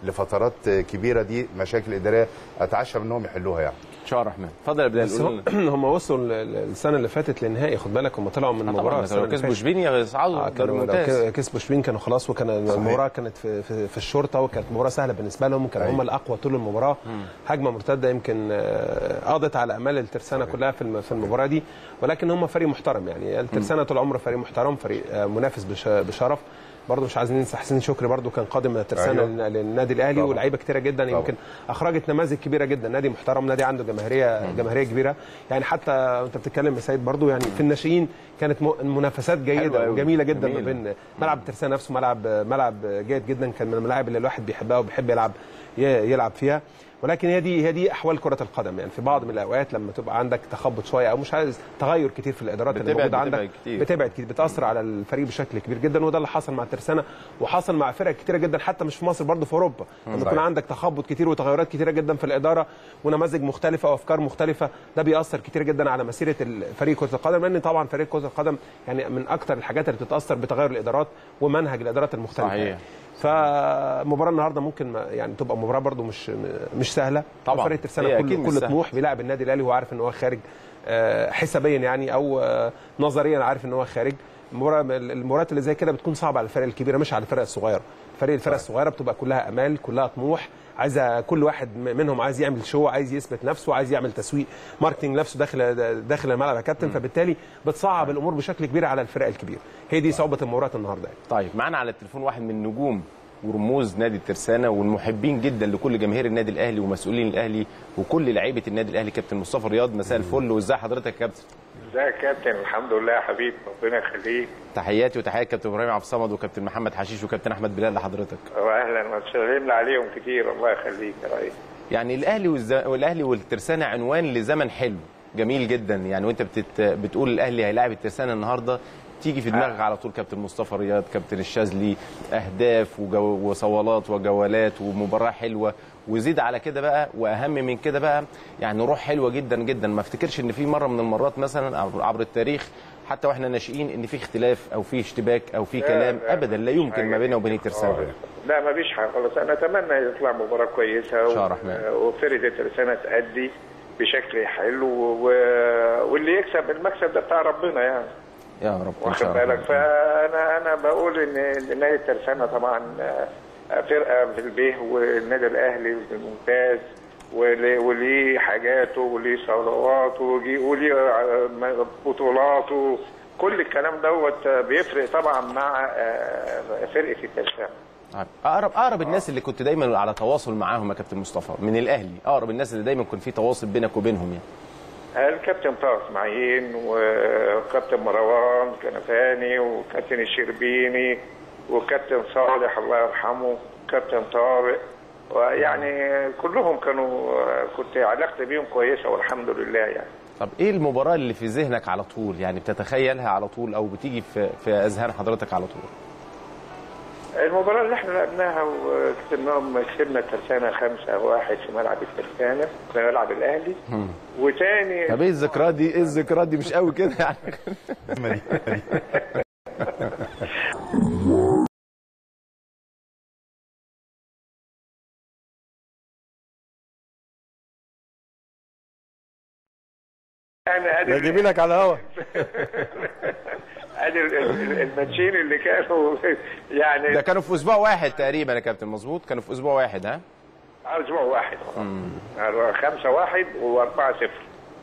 لفترات كبيره دي مشاكل اداريه اتعشى منهم يحلوها يعني ان شاء الله الرحمن اتفضل يا بلال بس قول هم- لنا. هم وصلوا ال- ال- السنه اللي فاتت للنهائي خد بالك هم طلعوا من آه المباراه طبعا السنة لو اللي كسبوا فاتت. شبين يصعدوا آه، دوري كانوا لو ممتاز ك- كسبوا شبين كانوا خلاص وكان المباراه كانت في, في, في الشرطه وكانت مباراه سهله بالنسبه لهم كانوا هم الاقوى طول المباراه هجمه مرتده يمكن آه، قضت على امال الترسانه كلها في الم- في المباراه دي ولكن هم فريق محترم يعني الترسانه طول عمره فريق محترم فريق آه، منافس بش- بشرف برضه مش عايزين ننسى حسين شكري برضه كان قادم من الترسانه أيوة. لل- للنادي الاهلي طبعا. ولاعيبه كتيره جدا يمكن اخرجت نماذج كبيره جدا نادي محترم نادي عنده جماهيريه جماهيريه كبيره يعني حتى انت بتتكلم يا سيد برضه يعني في الناشئين كانت م- منافسات حلوة جيده أوي. وجميله جدا ما جميلة. بين ملعب الترسانه نفسه ملعب ملعب جيد جدا كان من الملاعب اللي الواحد بيحبها وبيحب يلعب ي- يلعب فيها ولكن هي دي هي دي احوال كره القدم يعني في بعض من الاوقات لما تبقى عندك تخبط شويه او مش عايز تغير كتير في الادارات اللي بتبعد- موجوده بتبعد عندك كتير. بتبعد كتير بتاثر على الفريق بشكل كبير جدا وده اللي حصل مع الترسانه وحصل مع فرق كتيره جدا حتى مش في مصر برضه في اوروبا لما يكون صحيح. عندك تخبط كتير وتغيرات كتيره جدا في الاداره ونماذج مختلفه وافكار مختلفه ده بيأثر كتير جدا على مسيره فريق كره القدم لان طبعا فريق كره القدم يعني من اكتر الحاجات اللي بتتاثر بتغير الادارات ومنهج الادارات المختلفه صحيح. يعني. فمباراه النهارده ممكن ما- يعني تبقى مباراه برضو مش مش سهله طبعا. فريق الترسانه هي أكيد كله مش كله سهلة. طموح بيلعب النادي الاهلي وهو عارف ان هو خارج آه، حسابيا يعني او آه، نظريا عارف ان هو خارج المباراه المباريات اللي زي كده بتكون صعبه على الفرق الكبيره مش على الفرق الصغيره فريق الفرق الصغيره بتبقى كلها امال كلها طموح عايزه كل واحد م- منهم عايز يعمل شو عايز يثبت نفسه عايز يعمل تسويق ماركتنج نفسه داخل داخل الملعب يا كابتن فبالتالي بتصعب الامور بشكل كبير على الفرق الكبيره هي دي صعوبه المباراه النهارده يعني. طيب معانا على التليفون واحد من نجوم ورموز نادي الترسانه والمحبين جدا لكل جماهير النادي الاهلي ومسؤولين الاهلي وكل لعيبه النادي الاهلي كابتن مصطفى رياض مساء الفل وازاي حضرتك يا كابتن ازيك يا كابتن الحمد لله يا حبيبي ربنا يخليك تحياتي وتحيات كابتن ابراهيم عبد الصمد وكابتن محمد حشيش وكابتن احمد بلال لحضرتك واهلا وسلمنا عليهم كتير الله يخليك يا ريس يعني الاهلي والز... والاهلي والترسانه عنوان لزمن حلو جميل جدا يعني وانت بتت... بتقول الاهلي هيلاعب الترسانه النهارده تيجي في دماغك على طول كابتن مصطفى رياض كابتن الشاذلي اهداف وجو... وصولات وجولات ومباراه حلوه وزيد على كده بقى واهم من كده بقى يعني روح حلوه جدا جدا ما افتكرش ان في مره من المرات مثلا عبر- عبر التاريخ حتى واحنا ناشئين ان في اختلاف او في اشتباك او في كلام لا، ابدا لا مفيش يمكن حاجة ما بيننا وبين دي الترسانه خالص. لا ما فيش حاجه خالص انا اتمنى يطلع مباراه كويسه إن شاء الله الرحمن. وفرقه الترسانه تأدي بشكل حلو و... واللي يكسب المكسب ده بتاع ربنا يعني يا رب ان واخد شاء الله بالك فانا انا بقول ان نادي الترسانه طبعا آه، فرقه في البيه والنادي الاهلي الممتاز وليه وليه حاجاته وليه ثروات وليه وليه آه، بطولاته كل الكلام دوت بيفرق طبعا مع آه، فرقه الترسانه طيب، اقرب اقرب الناس اللي كنت دايما على تواصل معاهم يا كابتن مصطفى من الاهلي اقرب الناس اللي دايما كنت في تواصل بينك وبينهم يعني الكابتن طه اسماعيل وكابتن مروان كنفاني وكابتن الشربيني وكابتن صالح الله يرحمه كابتن طارق ويعني كلهم كانوا كنت علاقتي بيهم كويسه والحمد لله يعني طب ايه المباراه اللي في ذهنك على طول يعني بتتخيلها على طول او بتيجي في في اذهان حضرتك على طول المباراة اللي احنا لعبناها وكسبناهم كسبنا الترسانة خمسة واحد في ملعب الترسانة في ملعب الأهلي وتاني طب ايه الذكريات دي ايه الذكريات دي مش قوي كده يعني يعني ادي بجيب لك على الهوا ادي ال- ال- الماتشين اللي كانوا يعني ده كانوا في اسبوع واحد تقريبا يا كابتن مظبوط كانوا في اسبوع واحد ها اسبوع واحد آه، خمسة واحد وأربعة صفر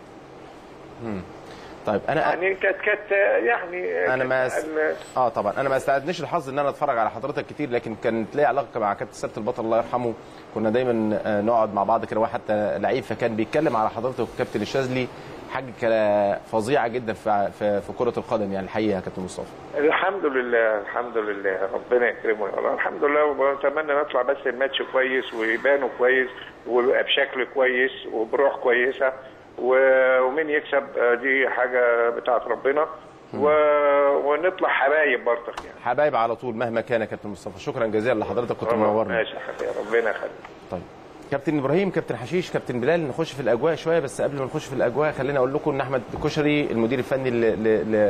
طيب انا يعني كانت كانت يعني انا ما كانت أس... ال- اه طبعا انا ما استعدنيش الحظ ان انا اتفرج على حضرتك كتير لكن كانت ليا علاقه مع كابتن سبت البطل الله يرحمه كنا دايما آه، نقعد مع بعض كده هو حتى لعيب فكان بيتكلم على حضرتك وكابتن الشاذلي حاجه كلا- فظيعه جدا في في, في كره القدم يعني الحقيقه يا كابتن مصطفى الحمد لله الحمد لله ربنا يكرمه يا رب الحمد لله وبتمنى نطلع بس الماتش كويس ويبانوا كويس ويبقى بشكل كويس وبروح كويسه و- ومين يكسب آه، دي حاجه بتاعت ربنا و... ونطلع حبايب برضك يعني حبايب على طول مهما كان يا كابتن مصطفى شكرا جزيلا لحضرتك كنت منورنا ماشي يا حبيبي ربنا يخليك طيب كابتن ابراهيم كابتن حشيش كابتن بلال نخش في الاجواء شويه بس قبل ما نخش في الاجواء خليني اقول لكم ان احمد كشري المدير الفني ل- ل- ل-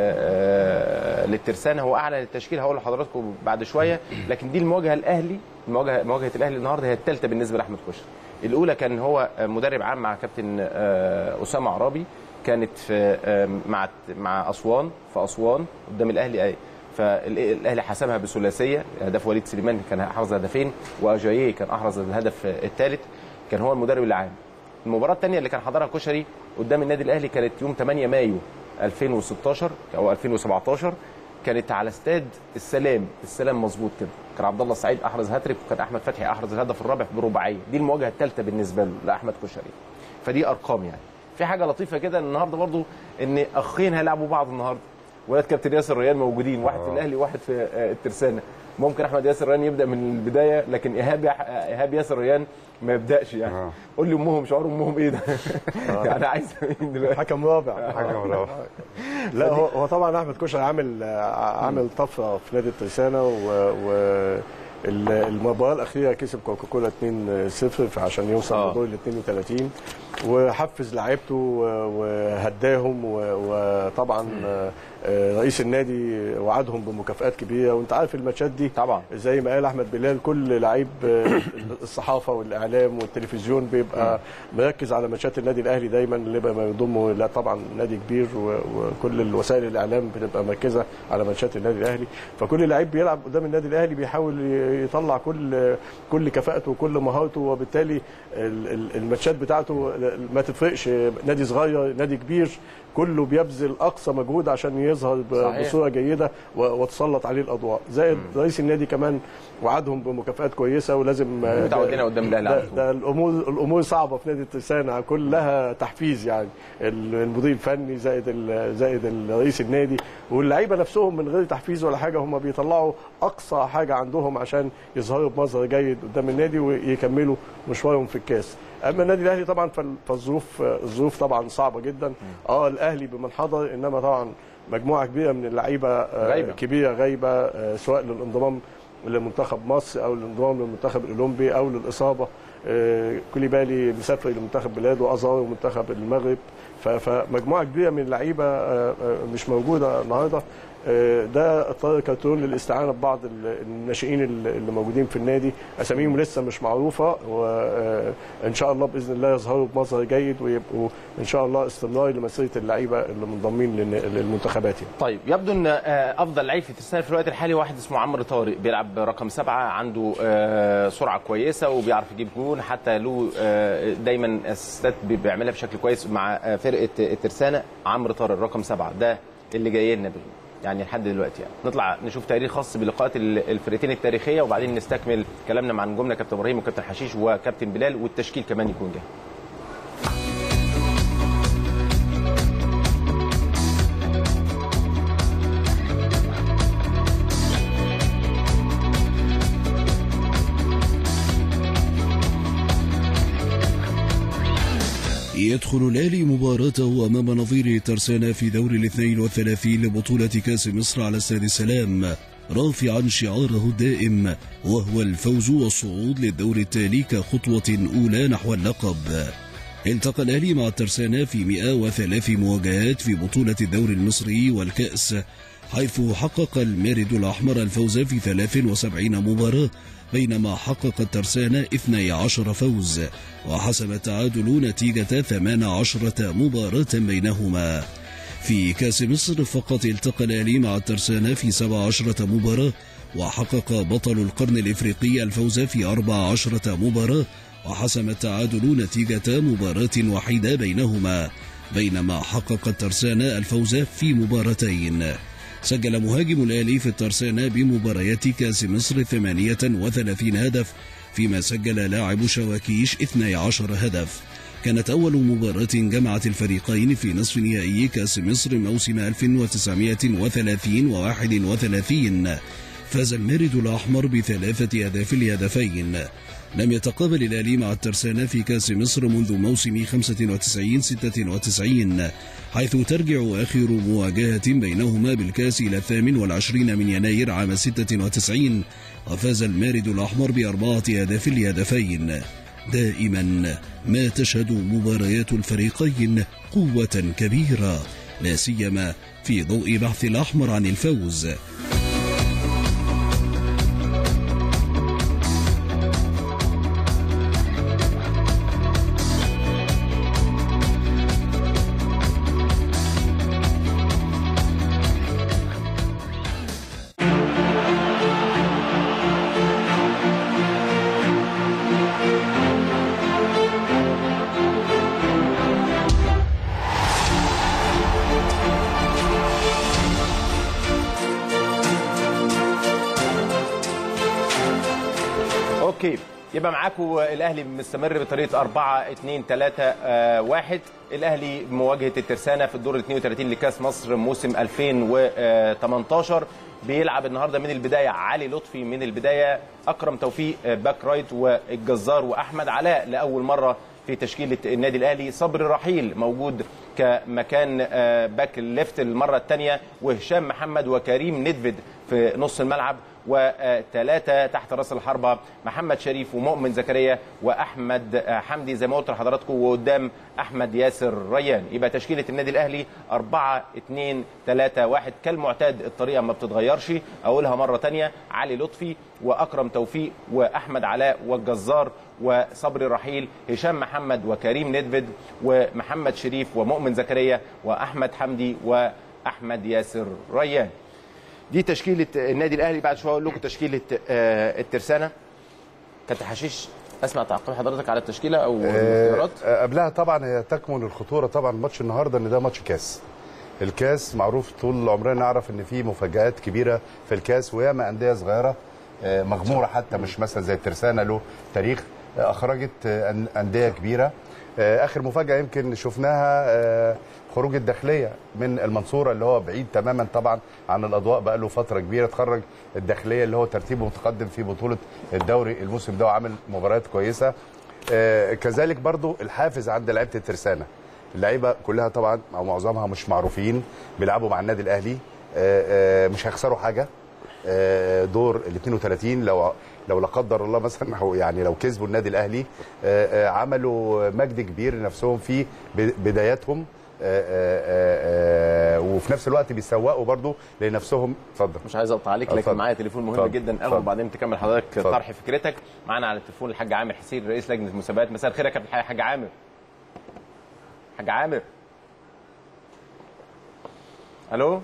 آه، للترسانه هو اعلن التشكيل هقول لحضراتكم بعد شويه لكن دي المواجهه الاهلي المواجهه مواجهه الاهلي النهارده هي الثالثه بالنسبه لاحمد كشري الاولى كان هو مدرب عام مع كابتن آه، اسامه عرابي كانت في آه، مع مع اسوان في اسوان قدام الاهلي اي فالاهلي حسمها بثلاثيه هدف وليد سليمان كان احرز هدفين واجاييه كان احرز الهدف الثالث كان هو المدرب العام المباراه الثانيه اللي كان حضرها كشري قدام النادي الاهلي كانت يوم 8 مايو 2016 او 2017 كانت على استاد السلام السلام مظبوط كده كان عبد الله السعيد احرز هاتريك وكان احمد فتحي احرز الهدف الرابع برباعيه دي المواجهه الثالثه بالنسبه له لاحمد كشري فدي ارقام يعني في حاجه لطيفه كده النهارده برضو ان اخين هيلعبوا بعض النهارده ولاد كابتن ياسر ريان موجودين واحد في الاهلي وواحد في آه، الترسانه ممكن احمد ياسر ريان يبدا من البدايه لكن ايهاب يح- ايهاب ياسر ريان ما يبداش يعني قول لي امهم شعور امهم ايه ده يعني عايز مين دلوقتي حكم رابع حكم رابع. لا هو هو طبعا احمد كشري عامل عامل طفره في نادي الترسانه و, و ال- المباراه الاخيره كسب كوكاكولا 2-0 عشان يوصل آه. لدور ال 32 وحفز لعيبته و- وهداهم و- وطبعا آه، رئيس النادي وعدهم بمكافآت كبيره وانت عارف الماتشات دي طبعا زي ما قال احمد بلال كل لعيب آه، الصحافه والاعلام والتلفزيون بيبقى مركز على ماتشات النادي الاهلي دايما اللي بقى يضمه لا طبعا نادي كبير و- وكل الوسائل الاعلام بتبقى مركزه على ماتشات النادي الاهلي فكل لعيب بيلعب قدام النادي الاهلي بيحاول ي- يطلع كل كل كفاءته وكل مهارته وبالتالي ال- ال- الماتشات بتاعته ما تفرقش نادي صغير نادي كبير كله بيبذل اقصى مجهود عشان يظهر ب- صحيح. بصوره جيده و- وتسلط عليه الاضواء زائد رئيس النادي كمان وعدهم بمكافآت كويسه ولازم آه، متعودين قدام الأهلي على ده, طول. ده الامور الامور صعبه في نادي الترسانه كلها تحفيز يعني ال- المدير الفني زائد ال- زائد ال- رئيس النادي واللعيبه نفسهم من غير تحفيز ولا حاجه هم بيطلعوا اقصى حاجه عندهم عشان يظهروا بمظهر جيد قدام النادي ويكملوا مشوارهم في الكاس اما النادي الاهلي طبعا فال- فالظروف الظروف طبعا صعبه جدا اه الاهلي بمن حضر انما طبعا مجموعه كبيره من اللعيبه آه، غايبة. كبيره غايبه آه، سواء للانضمام لمنتخب مصر او الانضمام للمنتخب الاولمبي او للاصابه آه، كوليبالي مسافر لمنتخب بلاده ازار منتخب المغرب ف- فمجموعه كبيره من اللعيبه آه، آه، مش موجوده النهارده آه، ده اضطر كارتون للاستعانه ببعض ال- الناشئين ال- اللي موجودين في النادي اساميهم لسه مش معروفه وان شاء الله باذن الله يظهروا بمظهر جيد ويبقوا ان شاء الله استمرار لمسيره اللعيبه اللي منضمين للن- للمنتخبات يعني. طيب يبدو ان آه، افضل لعيب في ترسانة في الوقت الحالي واحد اسمه عمرو طارق بيلعب رقم سبعه عنده آه، سرعه كويسه وبيعرف يجيب جون حتى له آه، دايما اسيستات بي- بيعملها بشكل كويس مع آه، فرقه الترسانه عمرو طارق رقم سبعه ده اللي جاي لنا بيه يعني لحد دلوقتي يعني نطلع نشوف تقرير خاص بلقاءات ال- الفرقتين التاريخيه وبعدين نستكمل كلامنا مع نجومنا كابتن ابراهيم وكابتن حشيش وكابتن بلال والتشكيل كمان يكون جاهز يدخل الأهلي مباراته أمام نظيره ترسانة في دور الاثنين والثلاثين لبطولة كأس مصر على استاد السلام رافعا شعاره الدائم وهو الفوز والصعود للدور التالي كخطوة أولى نحو اللقب التقى الأهلي مع الترسانة في 103 مواجهات في بطولة الدور المصري والكأس حيث حقق المارد الأحمر الفوز في 73 مباراة بينما حقق الترسانة 12 فوز وحسم التعادل نتيجة 18 مباراة بينهما في كأس مصر فقط التقى الأهلي مع الترسانة في 17 مباراة وحقق بطل القرن الإفريقي الفوز في 14 مباراة وحسم التعادل نتيجة مباراة وحيدة بينهما بينما حقق الترسانة الفوز في مباراتين سجل مهاجم الأهلي في الترسانة بمباريات كأس مصر 38 هدف فيما سجل لاعب شواكيش 12 هدف كانت أول مباراة جمعت الفريقين في نصف نهائي كأس مصر موسم 1930 و 31 فاز المارد الأحمر بثلاثة أهداف لهدفين لم يتقابل الأهلي مع الترسانة في كأس مصر منذ موسم 95-96 حيث ترجع آخر مواجهة بينهما بالكأس إلى الثامن والعشرين من يناير عام 96 وفاز المارد الأحمر بأربعة أهداف لهدفين دائما ما تشهد مباريات الفريقين قوة كبيرة لا سيما في ضوء بحث الأحمر عن الفوز اوكي يبقى معاكم الاهلي مستمر بطريقه 4 2 3 1 الاهلي مواجهه الترسانه في الدور 32 لكاس مصر موسم 2018 بيلعب النهارده من البدايه علي لطفي من البدايه اكرم توفيق باك رايت والجزار واحمد علاء لاول مره في تشكيله النادي الاهلي صبري رحيل موجود كمكان باك ليفت المره الثانيه وهشام محمد وكريم ندفد في نص الملعب وثلاثه تحت راس الحربه محمد شريف ومؤمن زكريا واحمد حمدي زي ما قلت لحضراتكم وقدام احمد ياسر ريان يبقى تشكيله النادي الاهلي 4 2 3 1 كالمعتاد الطريقه ما بتتغيرش اقولها مره ثانيه علي لطفي واكرم توفيق واحمد علاء والجزار وصبري رحيل هشام محمد وكريم ندفد ومحمد شريف ومؤمن زكريا واحمد حمدي واحمد ياسر ريان دي تشكيله النادي الاهلي بعد شويه اقول لكم تشكيله آه، الترسانه كابتن حشيش اسمع تعقيب حضرتك على التشكيله او الاختيارات آه، قبلها طبعا هي تكمن الخطوره طبعا ماتش النهارده ان ده ماتش كاس الكاس معروف طول عمرنا نعرف ان في مفاجات كبيره في الكاس وياما انديه صغيره آه، مغموره حتى مش مثلا زي الترسانه له تاريخ آه، اخرجت آه، أن- انديه كبيره آه، اخر مفاجاه يمكن شفناها آه، خروج الداخليه من المنصوره اللي هو بعيد تماما طبعا عن الاضواء بقى له فتره كبيره اتخرج الداخليه اللي هو ترتيبه متقدم في بطوله الدوري الموسم ده وعامل مباريات كويسه آه، كذلك برضو الحافز عند لعيبه الترسانه اللعيبه كلها طبعا او معظمها مش معروفين بيلعبوا مع النادي الاهلي آه، آه، مش هيخسروا حاجه آه، دور ال 32 لو لو لا قدر الله مثلا هو يعني لو كسبوا النادي الاهلي آه، آه، عملوا مجد كبير لنفسهم في ب- بداياتهم آه، آه، آه، آه، وفي نفس الوقت بيسوقوا برضو لنفسهم اتفضل مش عايز اقطع عليك لكن اتفضل. معايا تليفون مهم اتفضل. جدا اخده اتفضل. وبعدين تكمل حضرتك اتفضل. طرح فكرتك معانا على التليفون الحاج عامر حسين رئيس لجنه المسابقات مساء الخير يا كابتن حاج عامر حاج عامر الو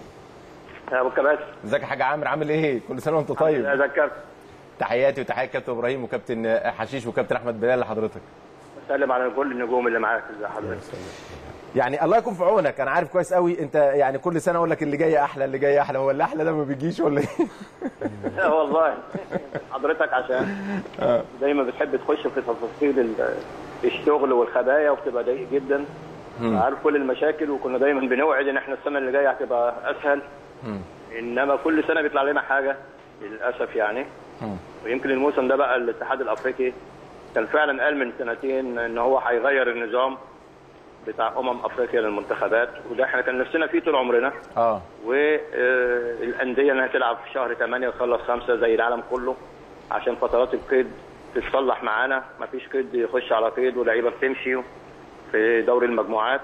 يا ابو كباس ازيك يا حاج عامر عامل ايه كل سنه وانت طيب ذكرت تحياتي وتحيات كابتن ابراهيم وكابتن حشيش وكابتن احمد بلال لحضرتك سلم على كل النجوم اللي معاك ازي حضرتك يعني الله يكون في عونك انا عارف كويس قوي انت يعني كل سنه اقول لك اللي جاي احلى اللي جاي احلى هو اللي احلى ده ما بيجيش ولا ايه لا والله حضرتك عشان دايما بتحب تخش في تفاصيل ال- الشغل والخبايا وبتبقى ضيق جدا عارف كل المشاكل وكنا دايما بنوعد ان احنا السنه اللي جايه هتبقى اسهل انما كل سنه بيطلع لنا حاجه للاسف يعني ويمكن الموسم ده بقى الاتحاد الافريقي كان فعلا قال من سنتين ان هو هيغير النظام بتاع امم افريقيا للمنتخبات وده احنا كان نفسنا فيه طول عمرنا اه والانديه انها تلعب في شهر 8 تخلص خمسه زي العالم كله عشان فترات القيد تتصلح معانا مفيش قيد يخش على قيد ولاعيبه بتمشي في دوري المجموعات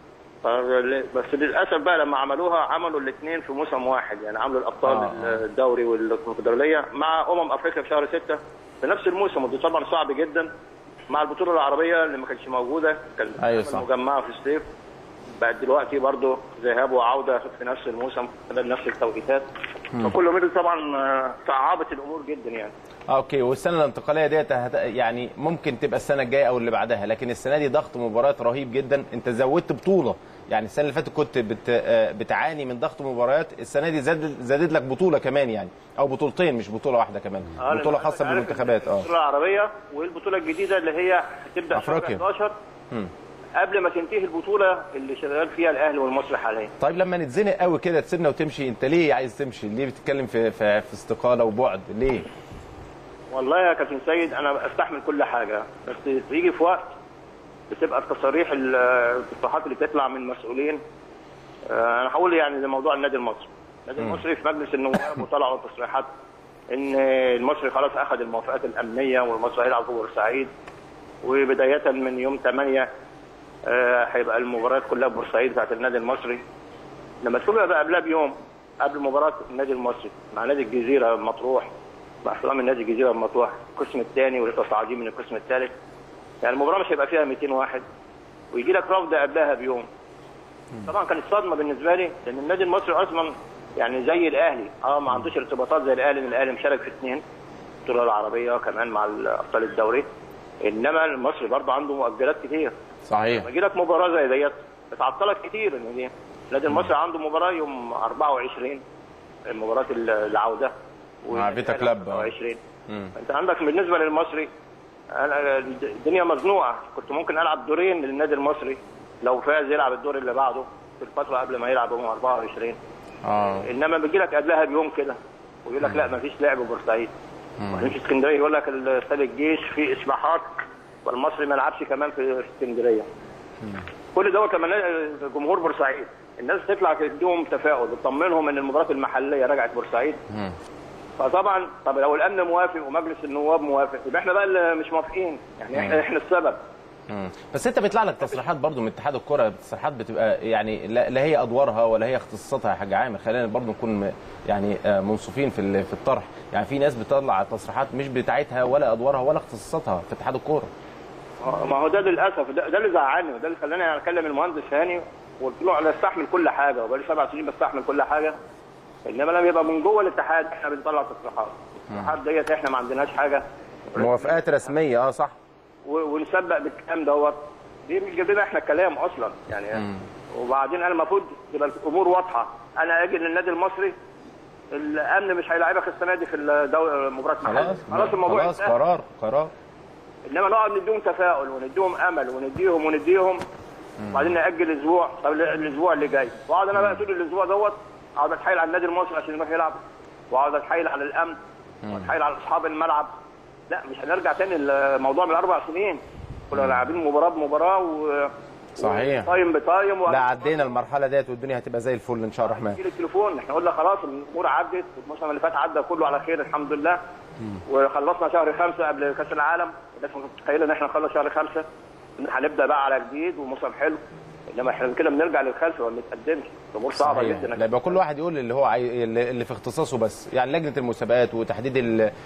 فال- بس للاسف بقى لما عملوها عملوا الاثنين في موسم واحد يعني عملوا الابطال آه. الدوري والكونفدراليه مع امم افريقيا في شهر 6 في نفس الموسم وده طبعا صعب جدا مع البطوله العربيه اللي ما كانتش موجوده كان أيوة صح. مجمعه في الصيف بقت دلوقتي برضه ذهاب وعوده في نفس الموسم خلال نفس التوقيتات فكل مدة طبعا آه، صعبت الامور جدا يعني آه، اوكي والسنه الانتقاليه ديت هت- يعني ممكن تبقى السنه الجايه او اللي بعدها لكن السنه دي ضغط مباريات رهيب جدا انت زودت بطوله يعني السنه اللي فاتت كنت بت آه، بتعاني من ضغط مباريات السنه دي زاد زادت لك بطوله كمان يعني او بطولتين مش بطوله واحده كمان آه، بطوله لأن خاصه عارف بالمنتخبات اه البطوله العربيه والبطوله الجديده اللي هي هتبدا في شهر أفريقيا. 11 قبل ما تنتهي البطوله اللي شغال فيها الاهلي والمصري حاليا طيب لما نتزنق قوي كده تسيبنا وتمشي انت ليه عايز تمشي ليه بتتكلم في في, في استقاله وبعد ليه والله يا كابتن سيد انا استحمل كل حاجه بس تيجي في وقت بتبقى التصاريح ال- التصريحات اللي بتطلع من مسؤولين آه، انا هقول يعني لموضوع النادي المصري النادي المصري في مجلس النواب وطلعوا تصريحات ان المصري خلاص اخذ الموافقات الامنيه والمصري هيلعب في بورسعيد وبدايه من يوم 8 آه، هيبقى المباريات كلها في بورسعيد بتاعت النادي المصري لما تكون بقى قبلها بيوم قبل مباراه النادي المصري مع نادي الجزيره مطروح مع احترام النادي الجزيره مطروح القسم الثاني ولسه صاعدين من القسم الثالث يعني المباراه مش هيبقى فيها 200 واحد ويجي لك رفض قبلها بيوم طبعا كانت صدمه بالنسبه لي لان النادي المصري اصلا يعني زي الاهلي اه ما عندوش ارتباطات زي الاهلي لان الاهلي مشارك في اثنين البطوله العربيه كمان مع ابطال الدوري انما المصري برضه عنده مؤجلات كتير صحيح لما يجي لك مباراه زي ديت بتعطلك كتير ان دي النادي المصري عنده مباراه يوم 24 مباراه العوده مع فيتا كلاب آه. 24 مم. انت عندك بالنسبه للمصري أنا الدنيا مزنوقه كنت ممكن العب دورين للنادي المصري لو فاز يلعب الدور اللي بعده في الفتره قبل ما يلعب يوم 24 اه انما بيجي لك قبلها بيوم كده ويقول لك لا ما فيش لعب بورسعيد وبعدين في اسكندريه يقول لك استاد الجيش في اصلاحات والمصري ما يلعبش كمان في اسكندريه كل دوت لما نا- جمهور بورسعيد الناس تطلع تديهم تفاؤل وتطمنهم ان المباراه المحليه رجعت بورسعيد مم. فطبعا طب لو الامن موافق ومجلس النواب موافق يبقى احنا بقى اللي مش موافقين يعني احنا احنا السبب مم. بس انت بيطلع لك تصريحات برضو من اتحاد الكره تصريحات بتبقى يعني لا, لا هي ادوارها ولا هي اختصاصاتها يا حاج عامر خلينا برضو نكون م- يعني آه، منصفين في ال- في الطرح يعني في ناس بتطلع تصريحات مش بتاعتها ولا ادوارها ولا اختصاصاتها في اتحاد الكوره ما هو ده للاسف ده, ده اللي زعلني وده اللي خلاني اكلم المهندس هاني وقلت له انا استحمل كل حاجه وبقالي سبع سنين بستحمل كل حاجه انما لما يبقى من جوه الاتحاد احنا بنطلع تصريحات التصريحات ديت احنا ما عندناش حاجه موافقات رسميه اه صح و- ونسبق بالكلام دوت دي مش جايب لنا احنا الكلام اصلا يعني وبعدين انا المفروض تبقى الامور واضحه انا اجي للنادي المصري الامن مش هيلاعبك السنه دي في الدوري مباراه محلية. خلاص خلاص الموضوع خلاص انتهى. قرار قرار انما نقعد نديهم تفاؤل ونديهم امل ونديهم ونديهم وبعدين ناجل اسبوع طب الاسبوع اللي جاي واقعد انا بقى طول الاسبوع دوت اقعد اتحايل على النادي المصري عشان يروح يلعب واقعد اتحايل على الامن واتحايل على اصحاب الملعب لا مش هنرجع تاني الموضوع من اربع سنين كنا لاعبين مباراه بمباراه و صحيح طايم بطايم لا عدينا المرحله ديت والدنيا هتبقى زي الفل ان شاء الله الرحمن يجي التليفون احنا قلنا خلاص الامور عدت الموسم اللي فات عدى كله على خير الحمد لله وخلصنا شهر خمسة قبل كاس العالم الناس ما كانتش متخيله ان احنا نخلص شهر خمسة ان هنبدا بقى على جديد وموسم حلو انما احنا كده بنرجع للخلف وما بنتقدمش الامور صعبه صحيح. جدا لا يبقى كل واحد يقول اللي هو عاي... اللي في اختصاصه بس يعني لجنه المسابقات وتحديد ال... ال...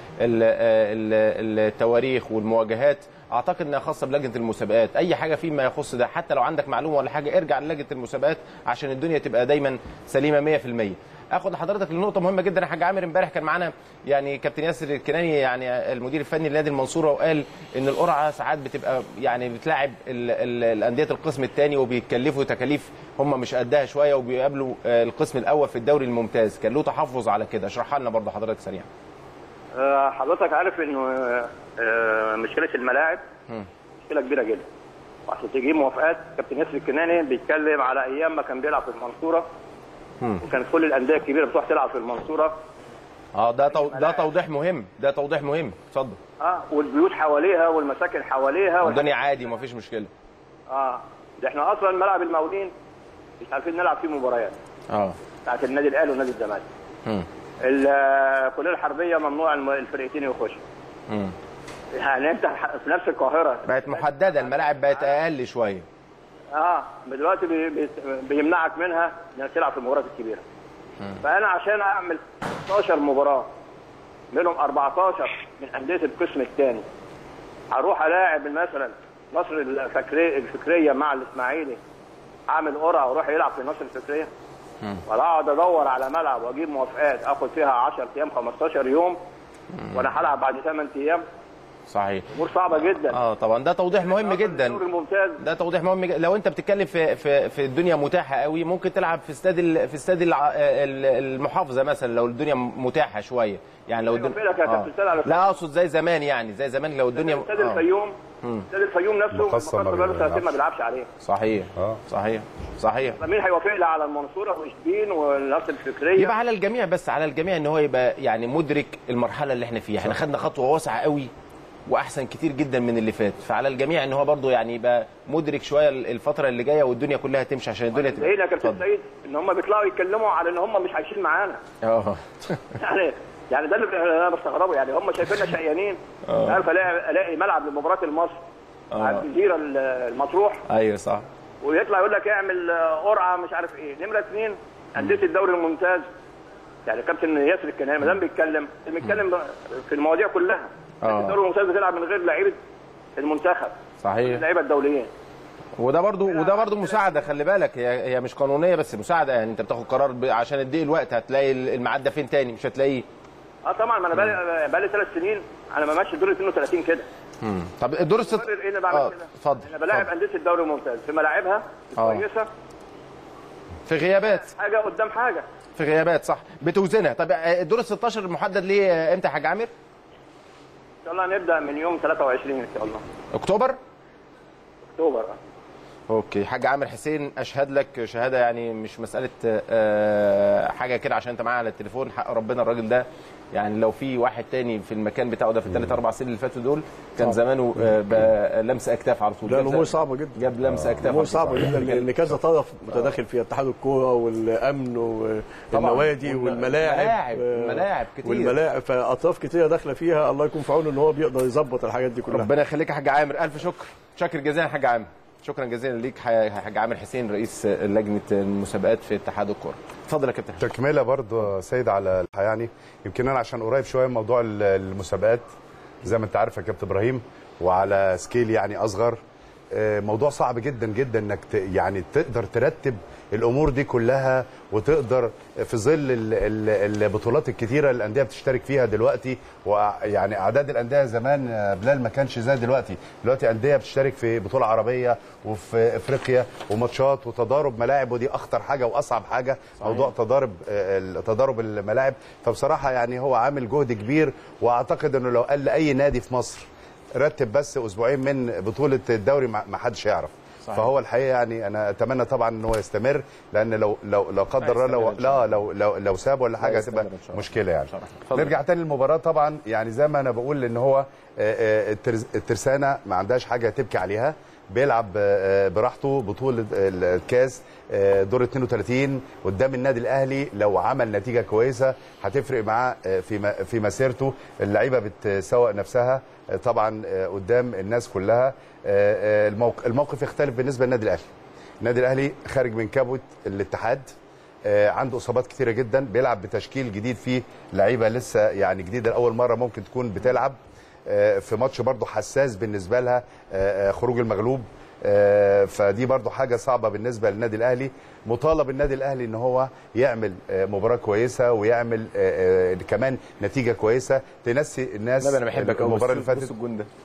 ال... التواريخ والمواجهات اعتقد انها خاصه بلجنه المسابقات اي حاجه فيما يخص ده حتى لو عندك معلومه ولا حاجه ارجع للجنه المسابقات عشان الدنيا تبقى دايما سليمه 100% اخد حضرتك لنقطه مهمه جدا يا حاج عامر امبارح كان معانا يعني كابتن ياسر الكناني يعني المدير الفني لنادي المنصوره وقال ان القرعه ساعات بتبقى يعني بتلاعب ال- ال- الانديه القسم الثاني وبيتكلفوا تكاليف هم مش قدها شويه وبيقابلوا آه، القسم الاول في الدوري الممتاز كان له تحفظ على كده اشرحها لنا برضه حضرتك سريعا آه، حضرتك عارف انه آه، آه، مشكله الملاعب مم. مشكله كبيره جدا وعشان تجيب موافقات كابتن ياسر الكناني بيتكلم على ايام ما كان بيلعب في المنصوره مم. وكانت كل الانديه الكبيره بتروح تلعب في المنصوره اه ده تو... ده توضيح مهم ده توضيح مهم اتفضل اه والبيوت حواليها والمساكن حواليها والح- الدنيا عادي ومفيش مشكله اه ده احنا اصلا ملعب المقاولين مش عارفين نلعب فيه مباريات اه بتاعت النادي الاهلي والنادي الزمالك مم. الكليه الحربيه ممنوع الم- الفرقتين يخشوا مم. يعني انت ح- في نفس القاهره بقت محدده الملاعب بقت اقل شويه اه دلوقتي بي بي بيمنعك منها انك تلعب في المباريات الكبيره فانا عشان اعمل 16 مباراه منهم 14 من انديه القسم الثاني هروح الاعب مثلا مصر الفكريه الفكريه مع الاسماعيلي اعمل قرعه واروح يلعب في مصر الفكريه ولا اقعد ادور على ملعب واجيب موافقات اخد فيها 10 ايام 15 يوم وانا هلعب بعد 8 ايام صحيح امور صعبه جدا اه طبعا ده توضيح مهم جدا الدوري الممتاز ده توضيح مهم جدا لو انت بتتكلم في في في الدنيا متاحه قوي ممكن تلعب في استاد ال- في استاد الع- ال- المحافظه مثلا لو الدنيا متاحه شويه يعني لو أيوة، الدنيا فعلا كانت بتستدعي على لا اقصد زي زمان يعني زي زمان لو الدنيا استاد آه. الفيوم مم. استاد الفيوم نفسه مقصة ما المقصة بقاله سنتين ما بيلعبش. بيلعبش عليه صحيح اه صحيح صحيح فمين هيوافق لي على المنصوره وشبين والناس الفكريه يبقى على الجميع بس على الجميع ان هو يبقى يعني مدرك المرحله اللي احنا فيها احنا خدنا خطوه واسعه قوي واحسن كتير جدا من اللي فات فعلى الجميع ان هو برضه يعني يبقى مدرك شويه الفتره اللي جايه والدنيا كلها تمشي عشان الدنيا تبقى زينا يا كابتن اتفضل. سيد ان هم بيطلعوا يتكلموا على ان هم مش عايشين معانا اه يعني يعني ده اللي انا بستغربه يعني هم شايفيننا شقيانين عارف الاقي الاقي ملعب لمباراه المصري على الجزيره المطروح ايوه صح ويطلع يقول لك اعمل آه، قرعه مش عارف ايه نمره اثنين انديه الدوري الممتاز يعني كابتن ياسر الكناني ما دام بيتكلم بيتكلم في المواضيع كلها آه. الدوري الممتاز بتلعب من غير لعيبه المنتخب صحيح اللعيبه الدوليين وده برضو وده برضو مساعده خلي بالك هي هي مش قانونيه بس مساعده يعني انت بتاخد قرار ب- عشان تضيق الوقت هتلاقي الميعاد ده فين تاني مش هتلاقيه اه طبعا ما انا بقالي بقالي ثلاث سنين انا ماشي دور 32 كده طب الدور الست مبرر ايه اللي بعمل اه كده؟ اتفضل انا بلاعب اتفضل. انديه الدوري الممتاز في ملاعبها آه. كويسه في غيابات حاجه قدام حاجه في غيابات صح بتوزنها طب آه، الدور ال 16 محدد ليه آه، امتى يا حاج عامر ان شاء الله هنبدا من يوم 23 ان شاء الله اكتوبر اكتوبر آه. اوكي حاج عامر حسين اشهد لك شهاده يعني مش مساله آه، حاجه كده عشان انت معايا على التليفون حق ربنا الراجل ده يعني لو في واحد تاني في المكان بتاعه ده في الثلاث اربع سنين اللي فاتوا دول كان زمانه آه، بقى لمس اكتاف على طول ده جاب الامور زي- صعبه جدا جاب لمس اكتاف على الامور طول. صعبه جدا لان كذا طرف متداخل فيها اتحاد الكوره والامن والنوادي والم- والملاعب الملاعب- آه، الملاعب كتير. والملاعب فاطراف كتيره داخله فيها الله يكون في عونه ان هو بيقدر يظبط الحاجات دي كلها ربنا يخليك يا حاج عامر الف شكر شكر جزيلا يا حاج عامر شكرا جزيلا ليك ح- حاج عامر حسين رئيس لجنه المسابقات في اتحاد الكوره اتفضل يا كابتن حسين. تكمله برضه سيد على الحياه يعني يمكن انا عشان قريب شويه من موضوع ال- المسابقات زي ما انت عارف يا كابتن ابراهيم وعلى سكيل يعني اصغر آه، موضوع صعب جدا جدا انك ت- يعني تقدر ترتب الامور دي كلها وتقدر في ظل ال- ال- البطولات الكتيره اللي الانديه بتشترك فيها دلوقتي ويعني اعداد الانديه زمان آه، بلال ما كانش زي دلوقتي دلوقتي انديه بتشترك في بطوله عربيه وفي افريقيا وماتشات وتضارب ملاعب ودي اخطر حاجه واصعب حاجه صحيح. موضوع تضارب آه، تضارب الملاعب فبصراحه يعني هو عامل جهد كبير واعتقد انه لو قال لاي نادي في مصر رتب بس اسبوعين من بطوله الدوري ما ما حدش يعرف صحيح. فهو الحقيقه يعني انا اتمنى طبعا ان هو يستمر لان لو لو لو قدر الله لو هيستمر إن شاء لا لو لو لو ساب ولا حاجه هيستمر هتبقى إن شاء الله. مشكله يعني إن شاء الله. اتفضل. نرجع تاني للمباراه طبعا يعني زي ما انا بقول ان هو آه، آه، الترز- الترسانه ما عندهاش حاجه تبكي عليها بيلعب آه، براحته بطوله الكاس آه، دور 32 قدام النادي الاهلي لو عمل نتيجه كويسه هتفرق معاه آه، في م- في مسيرته اللعيبه بتسوق نفسها آه، طبعا آه، قدام الناس كلها آه، آه، الموق- الموقف يختلف بالنسبه للنادي الاهلي النادي الاهلي خارج من كبوه الاتحاد آه، عنده اصابات كتيره جدا بيلعب بتشكيل جديد فيه لعيبه لسه يعني جديده لاول مره ممكن تكون بتلعب آه، في ماتش برضه حساس بالنسبه لها آه، آه، خروج المغلوب آه، فدي برضه حاجه صعبه بالنسبه للنادي الاهلي مطالب النادي الاهلي ان هو يعمل آه، مباراه كويسه ويعمل آه، آه، كمان نتيجه كويسه تنسي الناس لا انا بحبك أوي. المباراه اللي بص- فاتت بص الجون ده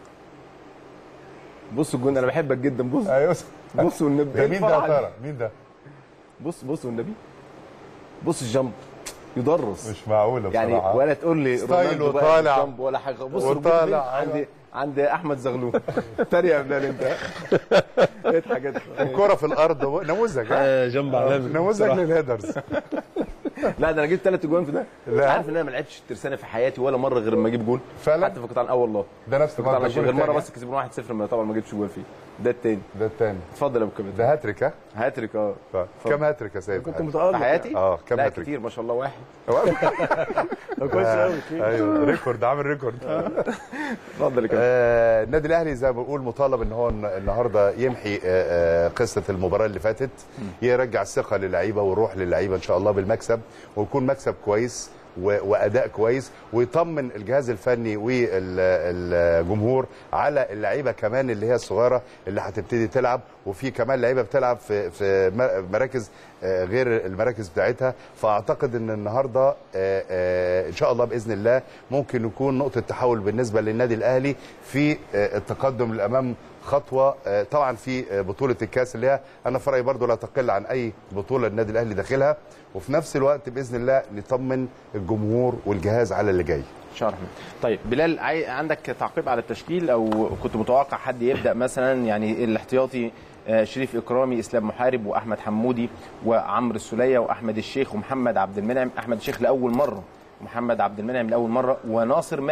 بص الجون ده انا بحبك جدا بص ايوه بص والنبي ده إيه مين ده يا الفرحة دي؟ ترى مين ده بص بص والنبي بص الجامب يدرس مش معقوله يعني بصراحة. ولا تقول لي ستايل رونالدو بقى وطالع. الجامب ولا حاجه بص وطالع، ركبته فين؟ أيوة. عند عند احمد زغلول تريق يا بلال انت اضحك اضحك الكرة في الارض نموذج ها؟ جنب عالمي نموذج للهيدرز لا ده انا جبت ثلاث جوان في ده لا. عارف ان انا ما لعبتش الترسانه في حياتي ولا مره غير لما اجيب جول فعلا؟ حتى في قطاع اه والله ده نفس في قطاع الجول غير مره التاني. بس كسبنا 1-0 ما طبعا ما جبتش جول فيه ده التاني ده الثاني اتفضل يا ابو كبير ده هاتريك ها هاتريك اه طيب. كم هاتريك يا سيد كنت متالق في حياتي اه كم لا هاتريك كتير ما شاء الله واحد يعني. كويس قوي ايوه ريكورد عامل ريكورد اتفضل يا كابتن آه، النادي الاهلي زي ما بقول مطالب ان هو الن- النهارده يمحي آه، آه، قصه المباراه اللي فاتت يرجع الثقه للعيبه والروح للعيبه ان شاء الله بالمكسب ويكون مكسب كويس و- واداء كويس ويطمن الجهاز الفني والجمهور على اللعيبه كمان اللي هي الصغيره اللي هتبتدي تلعب وفي كمان لعيبه بتلعب في في م- مراكز آه، غير المراكز بتاعتها فاعتقد ان النهارده آه، آه، ان شاء الله باذن الله ممكن يكون نقطه تحول بالنسبه للنادي الاهلي في آه، التقدم للامام خطوه آه، طبعا في آه، بطوله الكاس اللي هي انا في رايي برضو لا تقل عن اي بطوله النادي الاهلي داخلها وفي نفس الوقت باذن الله نطمن الجمهور والجهاز على اللي جاي ان شاء الله طيب بلال عاي... عندك تعقيب على التشكيل او كنت متوقع حد يبدا مثلا يعني الاحتياطي آه، شريف اكرامي اسلام محارب واحمد حمودي وعمرو السوليه واحمد الشيخ ومحمد عبد المنعم احمد الشيخ لاول مره محمد عبد المنعم لاول مره وناصر ماهر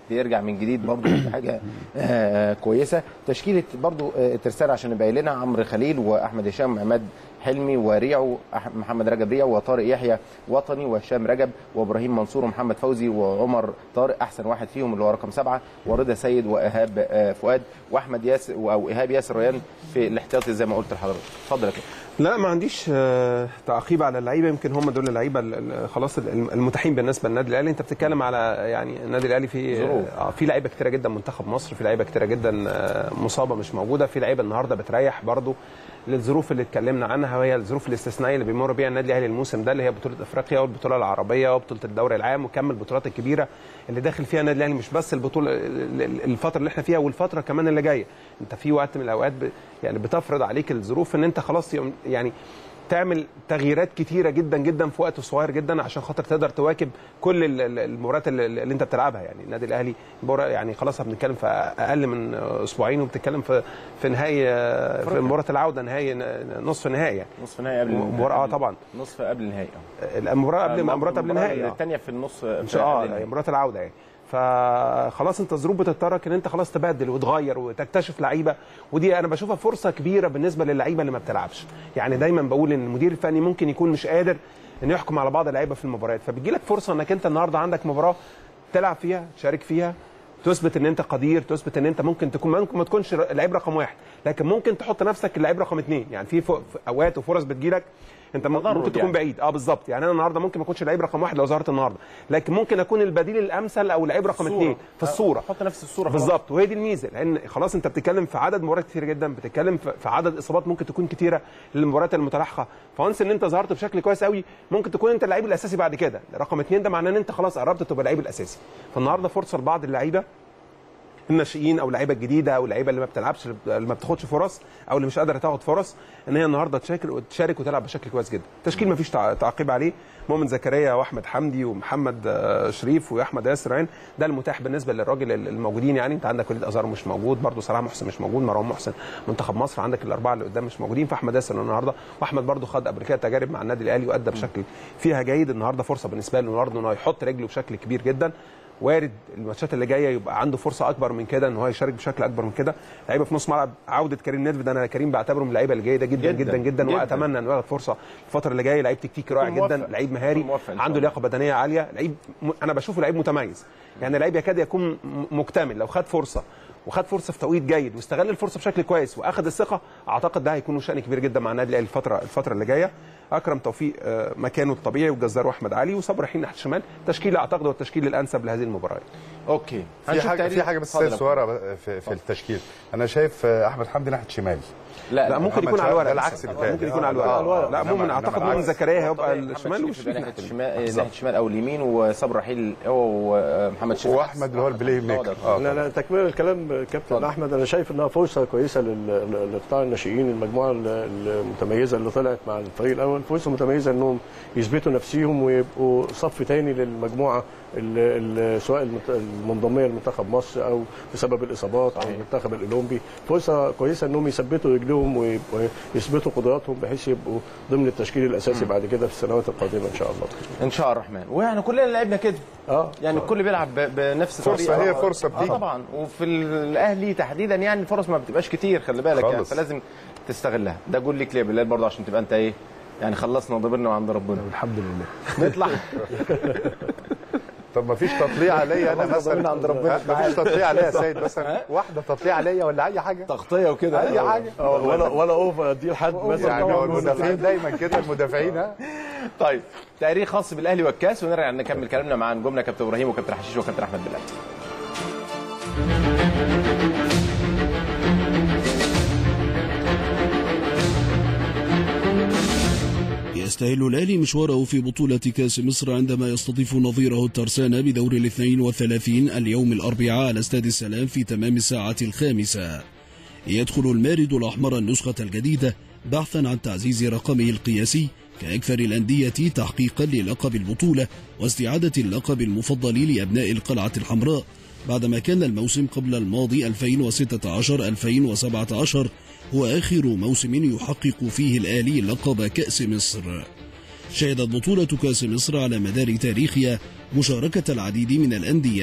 يرجع من جديد برضه دي حاجه آه كويسه تشكيله برضه آه ترسانة عشان نبين لنا عمرو خليل واحمد هشام وعماد حلمي وريعو أح- محمد رجب ريعو وطارق يحيى وطني وهشام رجب وابراهيم منصور ومحمد فوزي وعمر طارق احسن واحد فيهم اللي هو رقم سبعه ورضا سيد وايهاب آه، فؤاد واحمد ياسر او ايهاب ياسر ريان في الاحتياطي زي ما قلت لحضرتك اتفضل يا كابتن لا ما عنديش آه، تعقيب على اللعيبه يمكن هم دول اللعيبه ال- ال- خلاص ال- المتاحين بالنسبه للنادي الاهلي انت بتتكلم على يعني النادي الاهلي في ظروف. آه، في لعيبه كتيره جدا منتخب مصر في لعيبه كتيره جدا آه، مصابه مش موجوده في لعيبه النهارده بتريح برضو للظروف اللي اتكلمنا عنها وهي الظروف الاستثنائيه اللي بيمر بيها النادي الاهلي الموسم ده اللي هي بطوله افريقيا والبطوله العربيه وبطوله الدوري العام وكم البطولات الكبيره اللي داخل فيها النادي الاهلي مش بس البطوله ال- ال- الفتره اللي احنا فيها والفتره كمان اللي جايه انت في وقت من الاوقات ب يعني بتفرض عليك الظروف ان انت خلاص يوم- يعني تعمل تغييرات كتيره جدا جدا في وقت صغير جدا عشان خاطر تقدر تواكب كل ال- ال- المباريات اللي, اللي انت بتلعبها يعني النادي الاهلي مباراه يعني خلاص بنتكلم في اقل من اسبوعين وبتتكلم في في نهائي في مباراه العوده نهائي نصف نهائي يعني نصف نهائي قبل مباراه اه طبعا نصف قبل النهائي المباراه قبل المباراه قبل النهائي آه. الثانيه في النص ان شاء الله مباراه العوده يعني فخلاص انت الظروف بتضطرك ان انت خلاص تبدل وتغير وتكتشف لعيبه ودي انا بشوفها فرصه كبيره بالنسبه للعيبه اللي ما بتلعبش يعني دايما بقول ان المدير الفني ممكن يكون مش قادر انه يحكم على بعض اللعيبه في المباريات فبتجي لك فرصه انك انت النهارده عندك مباراه تلعب فيها تشارك فيها تثبت ان انت قدير تثبت ان انت ممكن تكون ممكن ما تكونش لعيب رقم واحد لكن ممكن تحط نفسك اللعيب رقم اثنين يعني في ف- في اوقات وفرص بتجيلك انت م- تدرج ممكن تكون يعني. بعيد اه بالظبط يعني انا النهارده ممكن ما اكونش لعيب رقم واحد لو ظهرت النهارده لكن ممكن اكون البديل الامثل او لعيب رقم الصورة. اثنين في الصوره حط نفس الصوره خلاص. بالظبط وهي دي الميزه لان خلاص انت بتتكلم في عدد مباريات كتير جدا بتتكلم في في عدد اصابات ممكن تكون كتيره للمباريات المتلاحقه فانس ان انت ظهرت بشكل كويس قوي ممكن تكون انت اللعيب الاساسي بعد كده رقم اثنين ده معناه ان انت خلاص قربت تبقى اللعيب الاساسي فالنهارده فرصه لبعض اللعيبه الناشئين او اللعيبه الجديده او اللعيبه اللي ما بتلعبش اللي ما بتاخدش فرص او اللي مش قادره تاخد فرص ان هي النهارده تشارك وتشارك وتلعب بشكل كويس جدا التشكيل ما فيش تع- تعقيب عليه مؤمن زكريا واحمد حمدي ومحمد آه، شريف واحمد ياسر عين ده المتاح بالنسبه للراجل ال- الموجودين يعني انت عندك وليد ازار مش موجود برده صلاح محسن مش موجود مروان محسن منتخب مصر عندك الاربعه اللي قدام مش موجودين فاحمد ياسر النهارده واحمد برده خد قبل كده تجارب مع النادي الاهلي وادى بشكل فيها جيد النهارده فرصه بالنسبه له النهارده انه يحط رجله بشكل كبير جدا وارد الماتشات اللي جايه يبقى عنده فرصه اكبر من كده ان هو يشارك بشكل اكبر من كده لعيبه في نص ملعب عوده كريم نيدفيد انا كريم بعتبره من اللعيبه الجيده جدا جداً، جدا جدا, جدا جداً. واتمنى انه ياخد فرصه الفتره اللي جايه لعيب تكتيكي رائع يكون جدا موفق. لعيب مهاري يكون موفق إن شاء عنده الله. لياقه بدنيه عاليه لعيب م... انا بشوفه لعيب متميز يعني لعيب يكاد يكون م- مكتمل لو خد فرصه وخد فرصه في توقيت جيد واستغل الفرصه بشكل كويس واخد الثقه اعتقد ده هيكون له شان كبير جدا مع النادي الاهلي الفتره الفتره اللي جايه اكرم توفيق آه، مكانه الطبيعي والجزار واحمد علي وصبري حين ناحيه الشمال تشكيل اعتقد هو التشكيل الانسب لهذه المباراه اوكي في هنشوف حاجه تقرير. في حاجه بس اتفضل يا صغيره في, في التشكيل انا شايف آه، احمد حمدي ناحيه شمال لا, لا ممكن يكون محمد على شوقي الورق ده العكس بس. اللي فات. ممكن يكون آه، على آه، الورق آه. لا إنما- مؤمن إنما اعتقد العكس. مؤمن زكريا هيبقى طبيعي محمد الشمال شريف يبقى وشريف ناحيه الشمال ناحيه الشمال او اليمين وصبري رحيل هو ومحمد شريف واحمد اللي هو البلاي ميكر اه لا لا تكمله الكلام كابتن احمد انا شايف انها فرصه كويسه لل- لقطاع الناشئين المجموعه ال- المتميزه اللي طلعت مع الفريق الاول فرصه متميزه انهم يثبتوا نفسهم ويبقوا صف تاني للمجموعه ال- ال- سواء المت- المنضميه لمنتخب مصر او بسبب الاصابات او المنتخب الاولمبي فرصه كويسه انهم يثبتوا رجلهم ويبقوا- ويثبتوا قدراتهم بحيث يبقوا ضمن التشكيل الاساسي بعد كده في السنوات القادمه ان شاء الله ان شاء الرحمن واحنا كلنا لعبنا كده اه يعني الكل بيلعب ب- بنفس فرصة، الطريقة. هي فرصة اه بتيجي. طبعا وفي الاهلي تحديدا يعني الفرص ما بتبقاش كتير خلي بالك يعني خالص. فلازم تستغلها ده جول ليك ليه بالله برضه عشان تبقى انت ايه يعني خلصنا وضبرنا عند ربنا الحمد لله نطلع طب ما فيش تطليع عليا انا مثلا عند ربنا. ما فيش تطليع عليا يا سيد مثلا واحده تطليع عليا ولا اي حاجه تغطيه وكده اي حاجه آه، ولا ولا اوفر دي لحد مثلا يعني هو المدافعين دايما كده المدافعين ها طيب تقرير خاص بالاهلي والكاس ونرجع نكمل كلامنا مع نجومنا كابتن ابراهيم وكابتن حشيش وكابتن احمد بلال يستهل الأهلي مشواره في بطولة كأس مصر عندما يستضيف نظيره الترسانة بدور الاثنين والثلاثين اليوم الأربعاء على استاد السلام في تمام الساعة الخامسة يدخل المارد الأحمر النسخة الجديدة بحثا عن تعزيز رقمه القياسي كأكثر الأندية تحقيقا للقب البطولة واستعادة اللقب المفضل لأبناء القلعة الحمراء بعدما كان الموسم قبل الماضي 2016-2017 هو آخر موسم يحقق فيه الآلي لقب كأس مصر شهدت بطولة كأس مصر على مدار تاريخها مشاركة العديد من الأندية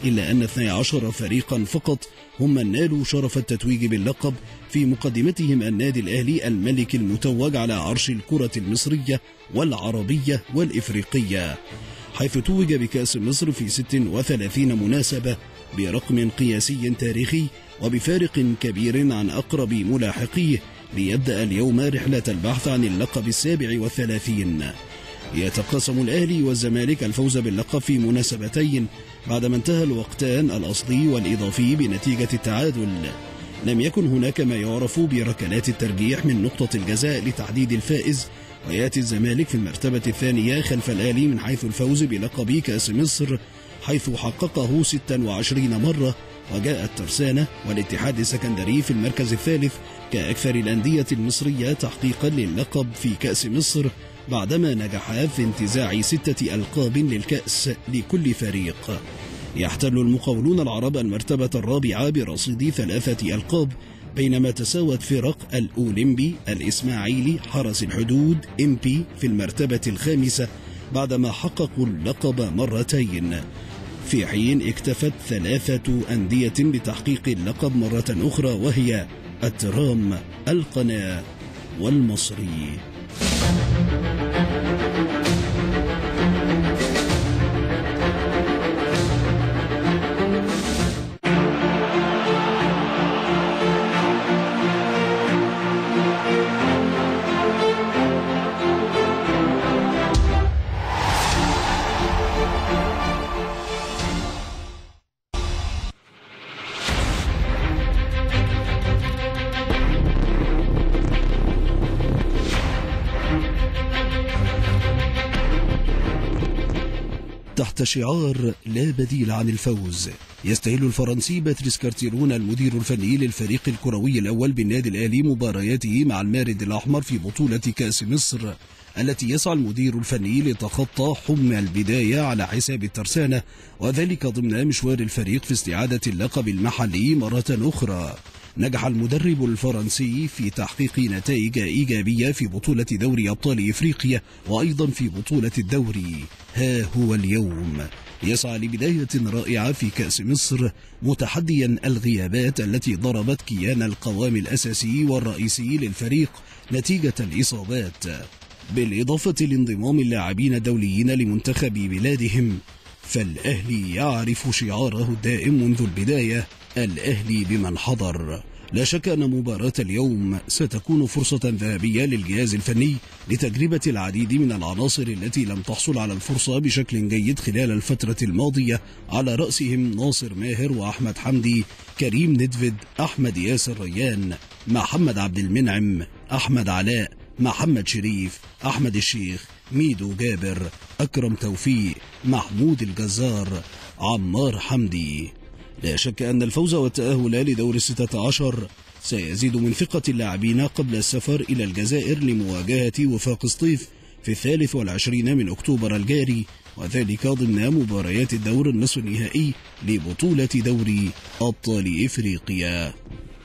إلا أن 12 فريقا فقط هم من نالوا شرف التتويج باللقب في مقدمتهم النادي الأهلي الملك المتوج على عرش الكرة المصرية والعربية والإفريقية حيث توج بكأس مصر في 36 مناسبة برقم قياسي تاريخي وبفارق كبير عن أقرب ملاحقيه ليبدأ اليوم رحلة البحث عن اللقب السابع والثلاثين يتقاسم الأهلي والزمالك الفوز باللقب في مناسبتين بعدما انتهى الوقتان الأصلي والإضافي بنتيجة التعادل لم يكن هناك ما يعرف بركلات الترجيح من نقطة الجزاء لتحديد الفائز ويأتي الزمالك في المرتبة الثانية خلف الأهلي من حيث الفوز بلقب كأس مصر حيث حققه 26 مرة وجاء الترسانة والاتحاد السكندري في المركز الثالث كأكثر الأندية المصرية تحقيقا للقب في كأس مصر بعدما نجحا في انتزاع ستة ألقاب للكأس لكل فريق يحتل المقاولون العرب المرتبة الرابعة برصيد ثلاثة ألقاب بينما تساوت فرق الأولمبي الإسماعيلي حرس الحدود إمبي في المرتبة الخامسة بعدما حققوا اللقب مرتين في حين اكتفت ثلاثة أندية بتحقيق اللقب مرة أخرى وهي الترام القناة والمصري تحت شعار لا بديل عن الفوز يستهل الفرنسي باتريس كارتيرون المدير الفني للفريق الكروي الأول بالنادي الأهلي مبارياته مع المارد الأحمر في بطولة كأس مصر التي يسعى المدير الفني لتخطى حم البداية على حساب الترسانة وذلك ضمن مشوار الفريق في استعادة اللقب المحلي مرة أخرى نجح المدرب الفرنسي في تحقيق نتائج إيجابية في بطولة دوري أبطال إفريقيا وأيضا في بطولة الدوري ها هو اليوم يسعى لبداية رائعة في كأس مصر متحديا الغيابات التي ضربت كيان القوام الأساسي والرئيسي للفريق نتيجة الإصابات بالإضافة لانضمام اللاعبين الدوليين لمنتخب بلادهم فالأهلي يعرف شعاره الدائم منذ البداية الأهلي بمن حضر لا شك أن مباراة اليوم ستكون فرصة ذهبية للجهاز الفني لتجربة العديد من العناصر التي لم تحصل على الفرصة بشكل جيد خلال الفترة الماضية على رأسهم ناصر ماهر وأحمد حمدي كريم ندفد أحمد ياسر ريان محمد عبد المنعم أحمد علاء محمد شريف أحمد الشيخ ميدو جابر أكرم توفيق محمود الجزار عمار حمدي لا شك أن الفوز والتأهل لدور الستة عشر سيزيد من ثقة اللاعبين قبل السفر إلى الجزائر لمواجهة وفاق سطيف في الثالث والعشرين من أكتوبر الجاري وذلك ضمن مباريات الدور النصف النهائي لبطولة دوري أبطال إفريقيا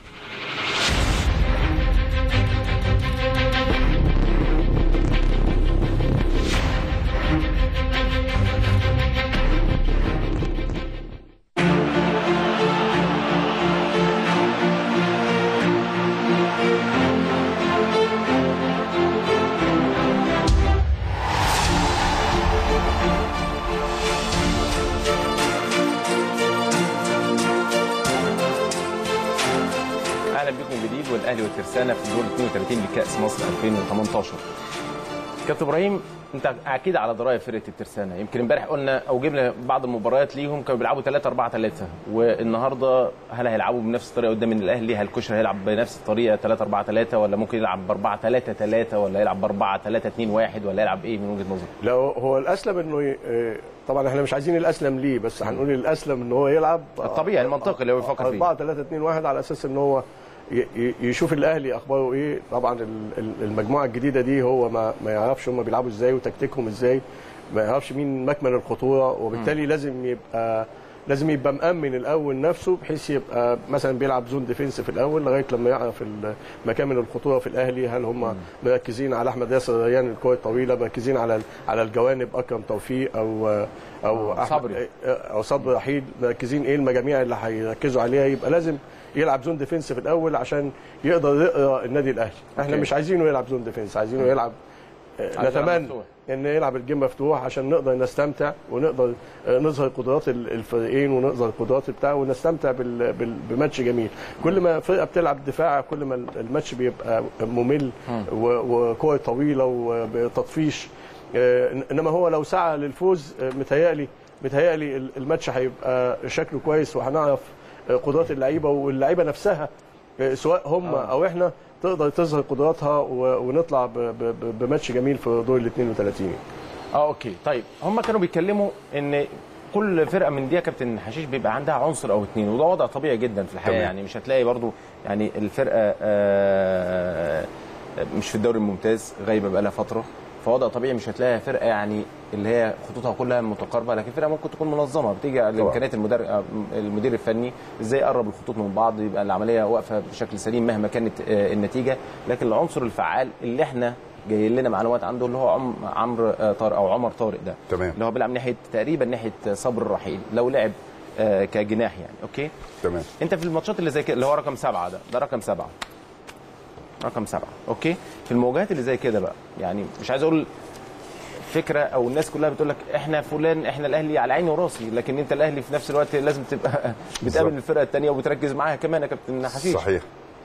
اهلا بكم من جديد والاهلي والترسانه في الدور 32 لكاس مصر 2018 كابتن ابراهيم انت اكيد على درايه فرقه الترسانه يمكن امبارح قلنا او جبنا بعض المباريات ليهم كانوا بيلعبوا 3 4 3 والنهارده هل هيلعبوا بنفس الطريقه قدام الاهلي هل كشري هيلعب بنفس الطريقه 3 4 3 ولا ممكن يلعب ب 4 3 3 ولا يلعب ب 4 3 2 1 ولا يلعب ايه من وجهه نظرك؟ لا هو الاسلم انه ي... آه، طبعا احنا مش عايزين الاسلم ليه بس هنقول الاسلم ان هو يلعب الطبيعي المنطقي اللي هو بيفكر فيه 4 3 2 1 على اساس ان هو ي- ي- يشوف الاهلي اخباره ايه طبعا ال- ال- المجموعه الجديده دي هو ما ما يعرفش هم بيلعبوا ازاي وتكتيكهم ازاي ما يعرفش مين مكمن الخطوره وبالتالي لازم يبقى لازم يبقى مأمن الاول نفسه بحيث يبقى مثلا بيلعب زون ديفنس في الاول لغايه لما يعرف ال- مكامن الخطوره في الاهلي هل هم مركزين على احمد ياسر ريان الكره الطويله مركزين على على الجوانب اكرم توفيق او او آه، أحمد صبري. او صبري رحيل مركزين ايه المجاميع اللي هيركزوا عليها يبقى لازم يلعب زون ديفنس في الاول عشان يقدر يقرا النادي الاهلي احنا أوكي. مش عايزينه يلعب زون ديفنس عايزينه يلعب آه، عايز يلعب نتمنى مفتوح. ان يلعب الجيم مفتوح عشان نقدر نستمتع ونقدر آه، نظهر قدرات ال- الفريقين ونظهر القدرات بتاعه ونستمتع بال- بال- بماتش جميل كل ما فرقه بتلعب دفاع كل ما الماتش بيبقى ممل و- وكور طويله وتطفيش آه، انما هو لو سعى للفوز آه، متهيألي متهيألي ال- الماتش هيبقى شكله كويس وهنعرف آه، قدرات اللعيبه واللعيبه نفسها آه، سواء هم او احنا تقدر تظهر قدراتها و- ونطلع ب- ب- ب- بماتش جميل في دور ال 32 اه اوكي طيب هم كانوا بيتكلموا ان كل فرقه من دي يا كابتن حشيش بيبقى عندها عنصر او اتنين وده وضع طبيعي جدا في الحياه تمام. يعني مش هتلاقي برضو يعني الفرقه آه، مش في الدوري الممتاز غايبه بقالها فتره فوضع طبيعي مش هتلاقي فرقه يعني اللي هي خطوطها كلها متقاربه لكن فرقه ممكن تكون منظمه بتيجي على امكانيات المدرب المدير الفني ازاي يقرب الخطوط من بعض يبقى العمليه واقفه بشكل سليم مهما كانت آه، النتيجه لكن العنصر الفعال اللي احنا جايين لنا معلومات عنده اللي هو عم عمرو آه، طارق او عمر طارق ده تمام. اللي هو بيلعب ناحيه تقريبا ناحيه صبر الرحيل لو لعب آه، كجناح يعني اوكي تمام انت في الماتشات اللي زي كده اللي هو رقم سبعه ده ده رقم سبعه رقم سبعه اوكي في المواجهات اللي زي كده بقى يعني مش عايز اقول فكره او الناس كلها بتقول لك احنا فلان احنا الاهلي على عيني وراسي لكن انت الاهلي في نفس الوقت لازم تبقى بتقابل الفرقه الثانيه وبتركز معاها كمان يا كابتن حشيش صحيح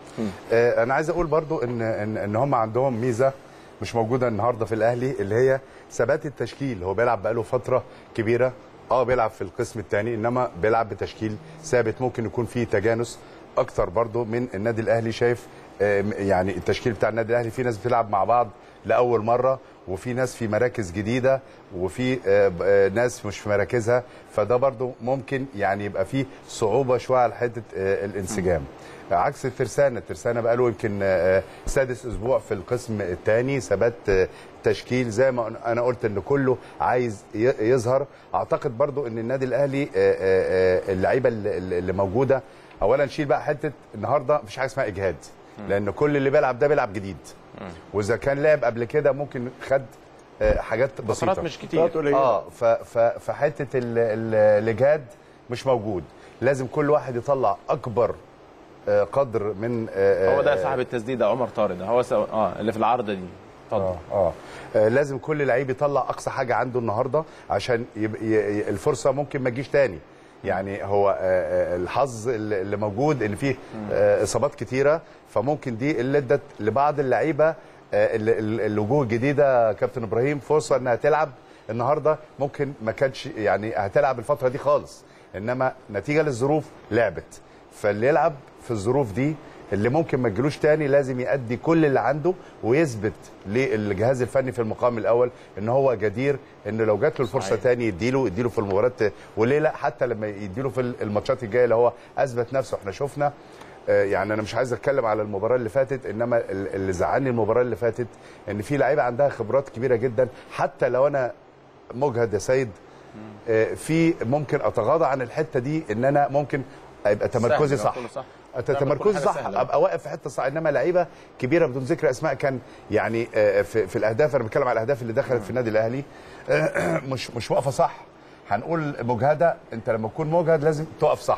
آه انا عايز اقول برضو ان ان, إن هم عندهم ميزه مش موجوده النهارده في الاهلي اللي هي ثبات التشكيل هو بيلعب بقاله فتره كبيره اه بيلعب في القسم الثاني انما بيلعب بتشكيل ثابت ممكن يكون فيه تجانس اكتر برضو من النادي الاهلي شايف آه، يعني التشكيل بتاع النادي الاهلي في ناس بتلعب مع بعض لاول مره وفي ناس في مراكز جديده وفي آه، ب- آه، ناس مش في مراكزها فده برضو ممكن يعني يبقى فيه صعوبه شويه على حته آه، الانسجام عكس الترسانه الترسانه بقاله يمكن آه، سادس اسبوع في القسم الثاني ثبات آه، تشكيل زي ما انا قلت ان كله عايز ي- يظهر اعتقد برضو ان النادي الاهلي آه، آه، آه، اللعيبه اللي اللي موجوده اولا نشيل بقى حته النهارده مفيش حاجه اسمها اجهاد لان كل اللي بيلعب ده بيلعب جديد واذا كان لعب قبل كده ممكن خد آه، حاجات بسيطه فترات مش كتير قليلة. اه ف- ف- فحته ال- ال- الاجهاد مش موجود لازم كل واحد يطلع اكبر آه، قدر من آه، هو ده آه، صاحب التسديده عمر طارق ده هو سو... اه اللي في العارضه دي اتفضل آه, اه آه، لازم كل لعيب يطلع اقصى حاجه عنده النهارده عشان يب... ي... ي- الفرصه ممكن ما تجيش تاني يعني هو آه، آه، الحظ اللي اللي موجود ان فيه آه، اصابات كتيره فممكن دي اللي ادت لبعض اللعيبه آه، ال- ال- الوجوه الجديده كابتن ابراهيم فرصه انها تلعب النهارده ممكن ما كانتش يعني هتلعب الفتره دي خالص انما نتيجه للظروف لعبت فاللي يلعب في الظروف دي اللي ممكن ما تجيلوش تاني لازم يأدي كل اللي عنده ويثبت للجهاز الفني في المقام الاول ان هو جدير ان لو جات له الفرصه صحيح. تاني يديله يديله في المباراه وليه لا حتى لما يديله في الماتشات الجايه اللي هو اثبت نفسه احنا شفنا آه، يعني انا مش عايز اتكلم على المباراه اللي فاتت انما ال- اللي زعلني المباراه اللي فاتت ان في لعيبه عندها خبرات كبيره جدا حتى لو انا مجهد يا سيد آه، في ممكن اتغاضى عن الحته دي ان انا ممكن ابقى تمركزي سهل، صح كله صح. تمركزي كل حاجة صح سهلة. ابقى واقف في حته صح انما لعيبه كبيره بدون ذكر اسماء كان يعني آه، في, في الاهداف انا بتكلم على الاهداف اللي دخلت في النادي الاهلي آه، مش مش واقفه صح هنقول مجهده انت لما تكون مجهد لازم تقف صح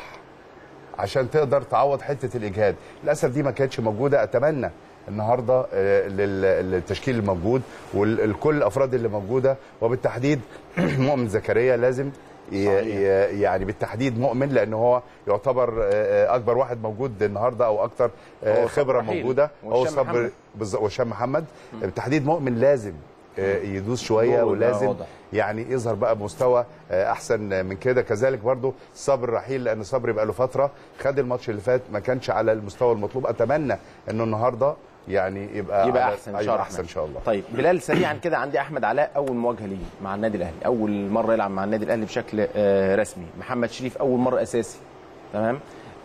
عشان تقدر تعوض حته الاجهاد للاسف دي ما كانتش موجوده اتمنى النهارده آه، لل- للتشكيل الموجود والكل الافراد اللي موجوده وبالتحديد مؤمن زكريا لازم ي- ي- يعني بالتحديد مؤمن لان هو يعتبر آه، آه، اكبر واحد موجود النهارده او اكتر آه، هو خبره رحيل. موجوده هو وهشام صبر محمد. بالظبط وهشام محمد بالتحديد مؤمن لازم آه، يدوس شويه دوره ده ولازم واضح. يعني يظهر بقى بمستوى آه، احسن من كده كذلك برضو صبر رحيل لان صبري بقى له فتره خد الماتش اللي فات ما كانش على المستوى المطلوب اتمنى انه النهارده يعني يبقى يبقى على- احسن ان أيوة شاء الله احسن ان شاء الله طيب بلال سريعا كده عندي احمد علاء اول مواجهه ليه مع النادي الاهلي اول مره يلعب مع النادي الاهلي بشكل آه، رسمي محمد شريف اول مره اساسي تمام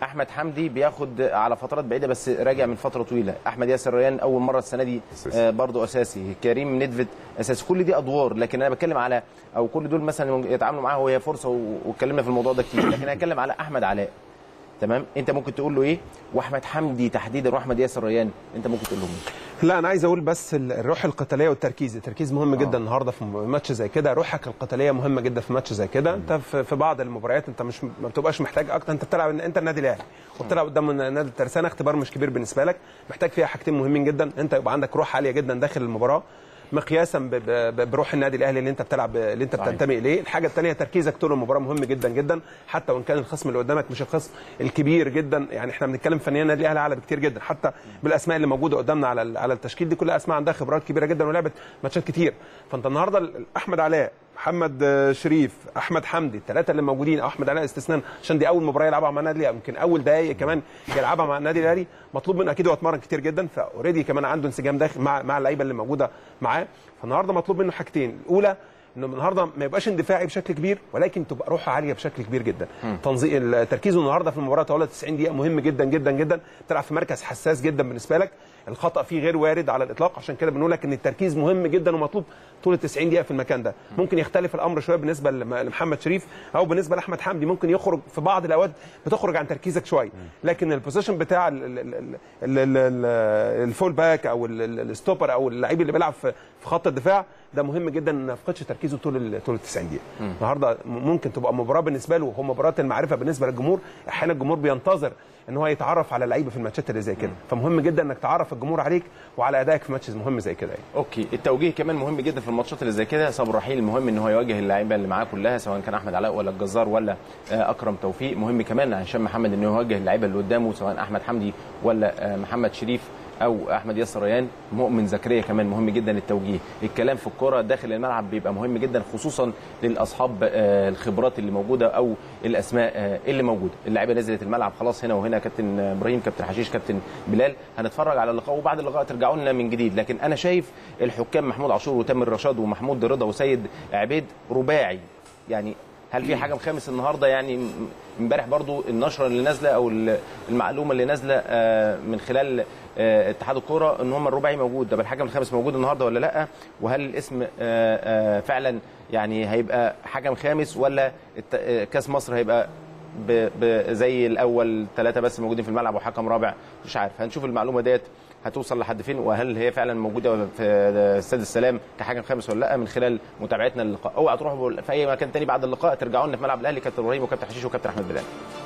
احمد حمدي بياخد على فترات بعيده بس راجع من فتره طويله احمد ياسر ريان اول مره السنه دي أساسي. آه برضو اساسي كريم ندفد اساسي كل دي ادوار لكن انا بتكلم على او كل دول مثلا يتعاملوا معاه وهي فرصه و- واتكلمنا في الموضوع ده كتير لكن انا هتكلم على احمد علاء تمام انت ممكن تقول له ايه واحمد حمدي تحديدا واحمد ياسر ريان انت ممكن تقول لهم ايه لا انا عايز اقول بس ال- الروح القتاليه والتركيز التركيز مهم جدا النهارده في ماتش زي كده روحك القتاليه مهمه جدا في ماتش زي كده انت في في بعض المباريات انت مش ما بتبقاش محتاج اكتر انت بتلعب انت النادي الاهلي وبتلعب قدام نادي الترسانه اختبار مش كبير بالنسبه لك محتاج فيها حاجتين مهمين جدا انت يبقى عندك روح عاليه جدا داخل المباراه مقياسا ب- ب- بروح النادي الاهلي اللي انت بتلعب اللي انت صحيح. بتنتمي اليه الحاجه الثانيه تركيزك طول المباراه مهم جدا جدا حتى وان كان الخصم اللي قدامك مش الخصم الكبير جدا يعني احنا بنتكلم فنيا النادي الاهلي اعلى بكتير جدا حتى بالاسماء اللي موجوده قدامنا على ال- على التشكيل دي كلها اسماء عندها خبرات كبيره جدا ولعبت ماتشات كتير فانت النهارده ال- احمد علاء محمد آه، شريف احمد حمدي الثلاثه اللي موجودين او احمد علاء استثناء عشان دي اول مباراه يلعبها مع النادي الاهلي يمكن اول دقائق كمان يلعبها مع النادي الاهلي مطلوب منه اكيد هو اتمرن كتير جدا فاوريدي كمان عنده انسجام داخل مع مع اللعيبه اللي موجوده معاه فالنهارده مطلوب منه حاجتين الاولى انه النهارده ما يبقاش اندفاعي بشكل كبير ولكن تبقى روحه عاليه بشكل كبير جدا تنظيم تركيزه النهارده في المباراه طوال 90 دقيقه مهم جدا جدا جدا بتلعب في مركز حساس جدا بالنسبه لك الخطا فيه غير وارد على الاطلاق عشان كده بنقول لك ان التركيز مهم جدا ومطلوب طول ال 90 دقيقه في المكان ده ممكن يختلف الامر شويه بالنسبه لم- لمحمد شريف او بالنسبه لاحمد حمدي ممكن يخرج في بعض الاوقات بتخرج عن تركيزك شويه لكن البوزيشن بتاع ال- ال- ال- ال- ال- ال- الفول باك او ال- ال- الستوبر او اللعيب اللي بيلعب في في خط الدفاع ده مهم جدا ما يفقدش تركيزه طول ال- طول ال 90 دقيقه النهارده م- ممكن تبقى مباراه بالنسبه له هو مباراه المعرفه بالنسبه للجمهور احيانا الجمهور بينتظر ان هو يتعرف على لعيبه في الماتشات اللي زي كده فمهم جدا انك تعرف الجمهور عليك وعلى ادائك في ماتش مهم زي كده يعني. اوكي التوجيه كمان مهم جدا في الماتشات اللي زي كده صبر رحيل مهم ان هو يواجه اللعيبه اللي معاه كلها سواء كان احمد علاء ولا الجزار ولا آه، اكرم توفيق مهم كمان هشام محمد انه يواجه اللعيبه اللي قدامه سواء احمد حمدي ولا آه، محمد شريف او احمد ياسر ريان مؤمن زكريا كمان مهم جدا التوجيه الكلام في الكره داخل الملعب بيبقى مهم جدا خصوصا للاصحاب آه، الخبرات اللي موجوده او الاسماء آه، اللي موجوده اللعيبه نزلت الملعب خلاص هنا وهنا كابتن ابراهيم كابتن حشيش كابتن بلال هنتفرج على اللقاء وبعد اللقاء ترجعوا لنا من جديد لكن انا شايف الحكام محمود عاشور وتامر رشاد ومحمود رضا وسيد عبيد رباعي يعني هل في حكم خامس النهارده يعني م- امبارح برضو النشره اللي نازله او ال- المعلومه اللي نازله آه، من خلال آه، اتحاد الكوره ان هم الرباعي موجود طب الحكم الخامس موجود النهارده ولا لا وهل الاسم آه، آه، فعلا يعني هيبقى حكم خامس ولا الت- آه، كاس مصر هيبقى ب- ب- زي الاول ثلاثه بس موجودين في الملعب وحكم رابع مش عارف هنشوف المعلومه ديت هتوصل لحد فين وهل هي فعلا موجوده في استاد السلام كحكم خامس ولا لا من خلال متابعتنا للقاء اوعى تروحوا في اي مكان تاني بعد اللقاء ترجعوا لنا في ملعب الاهلي كابتن ابراهيم وكابتن حشيش وكابتن احمد بلال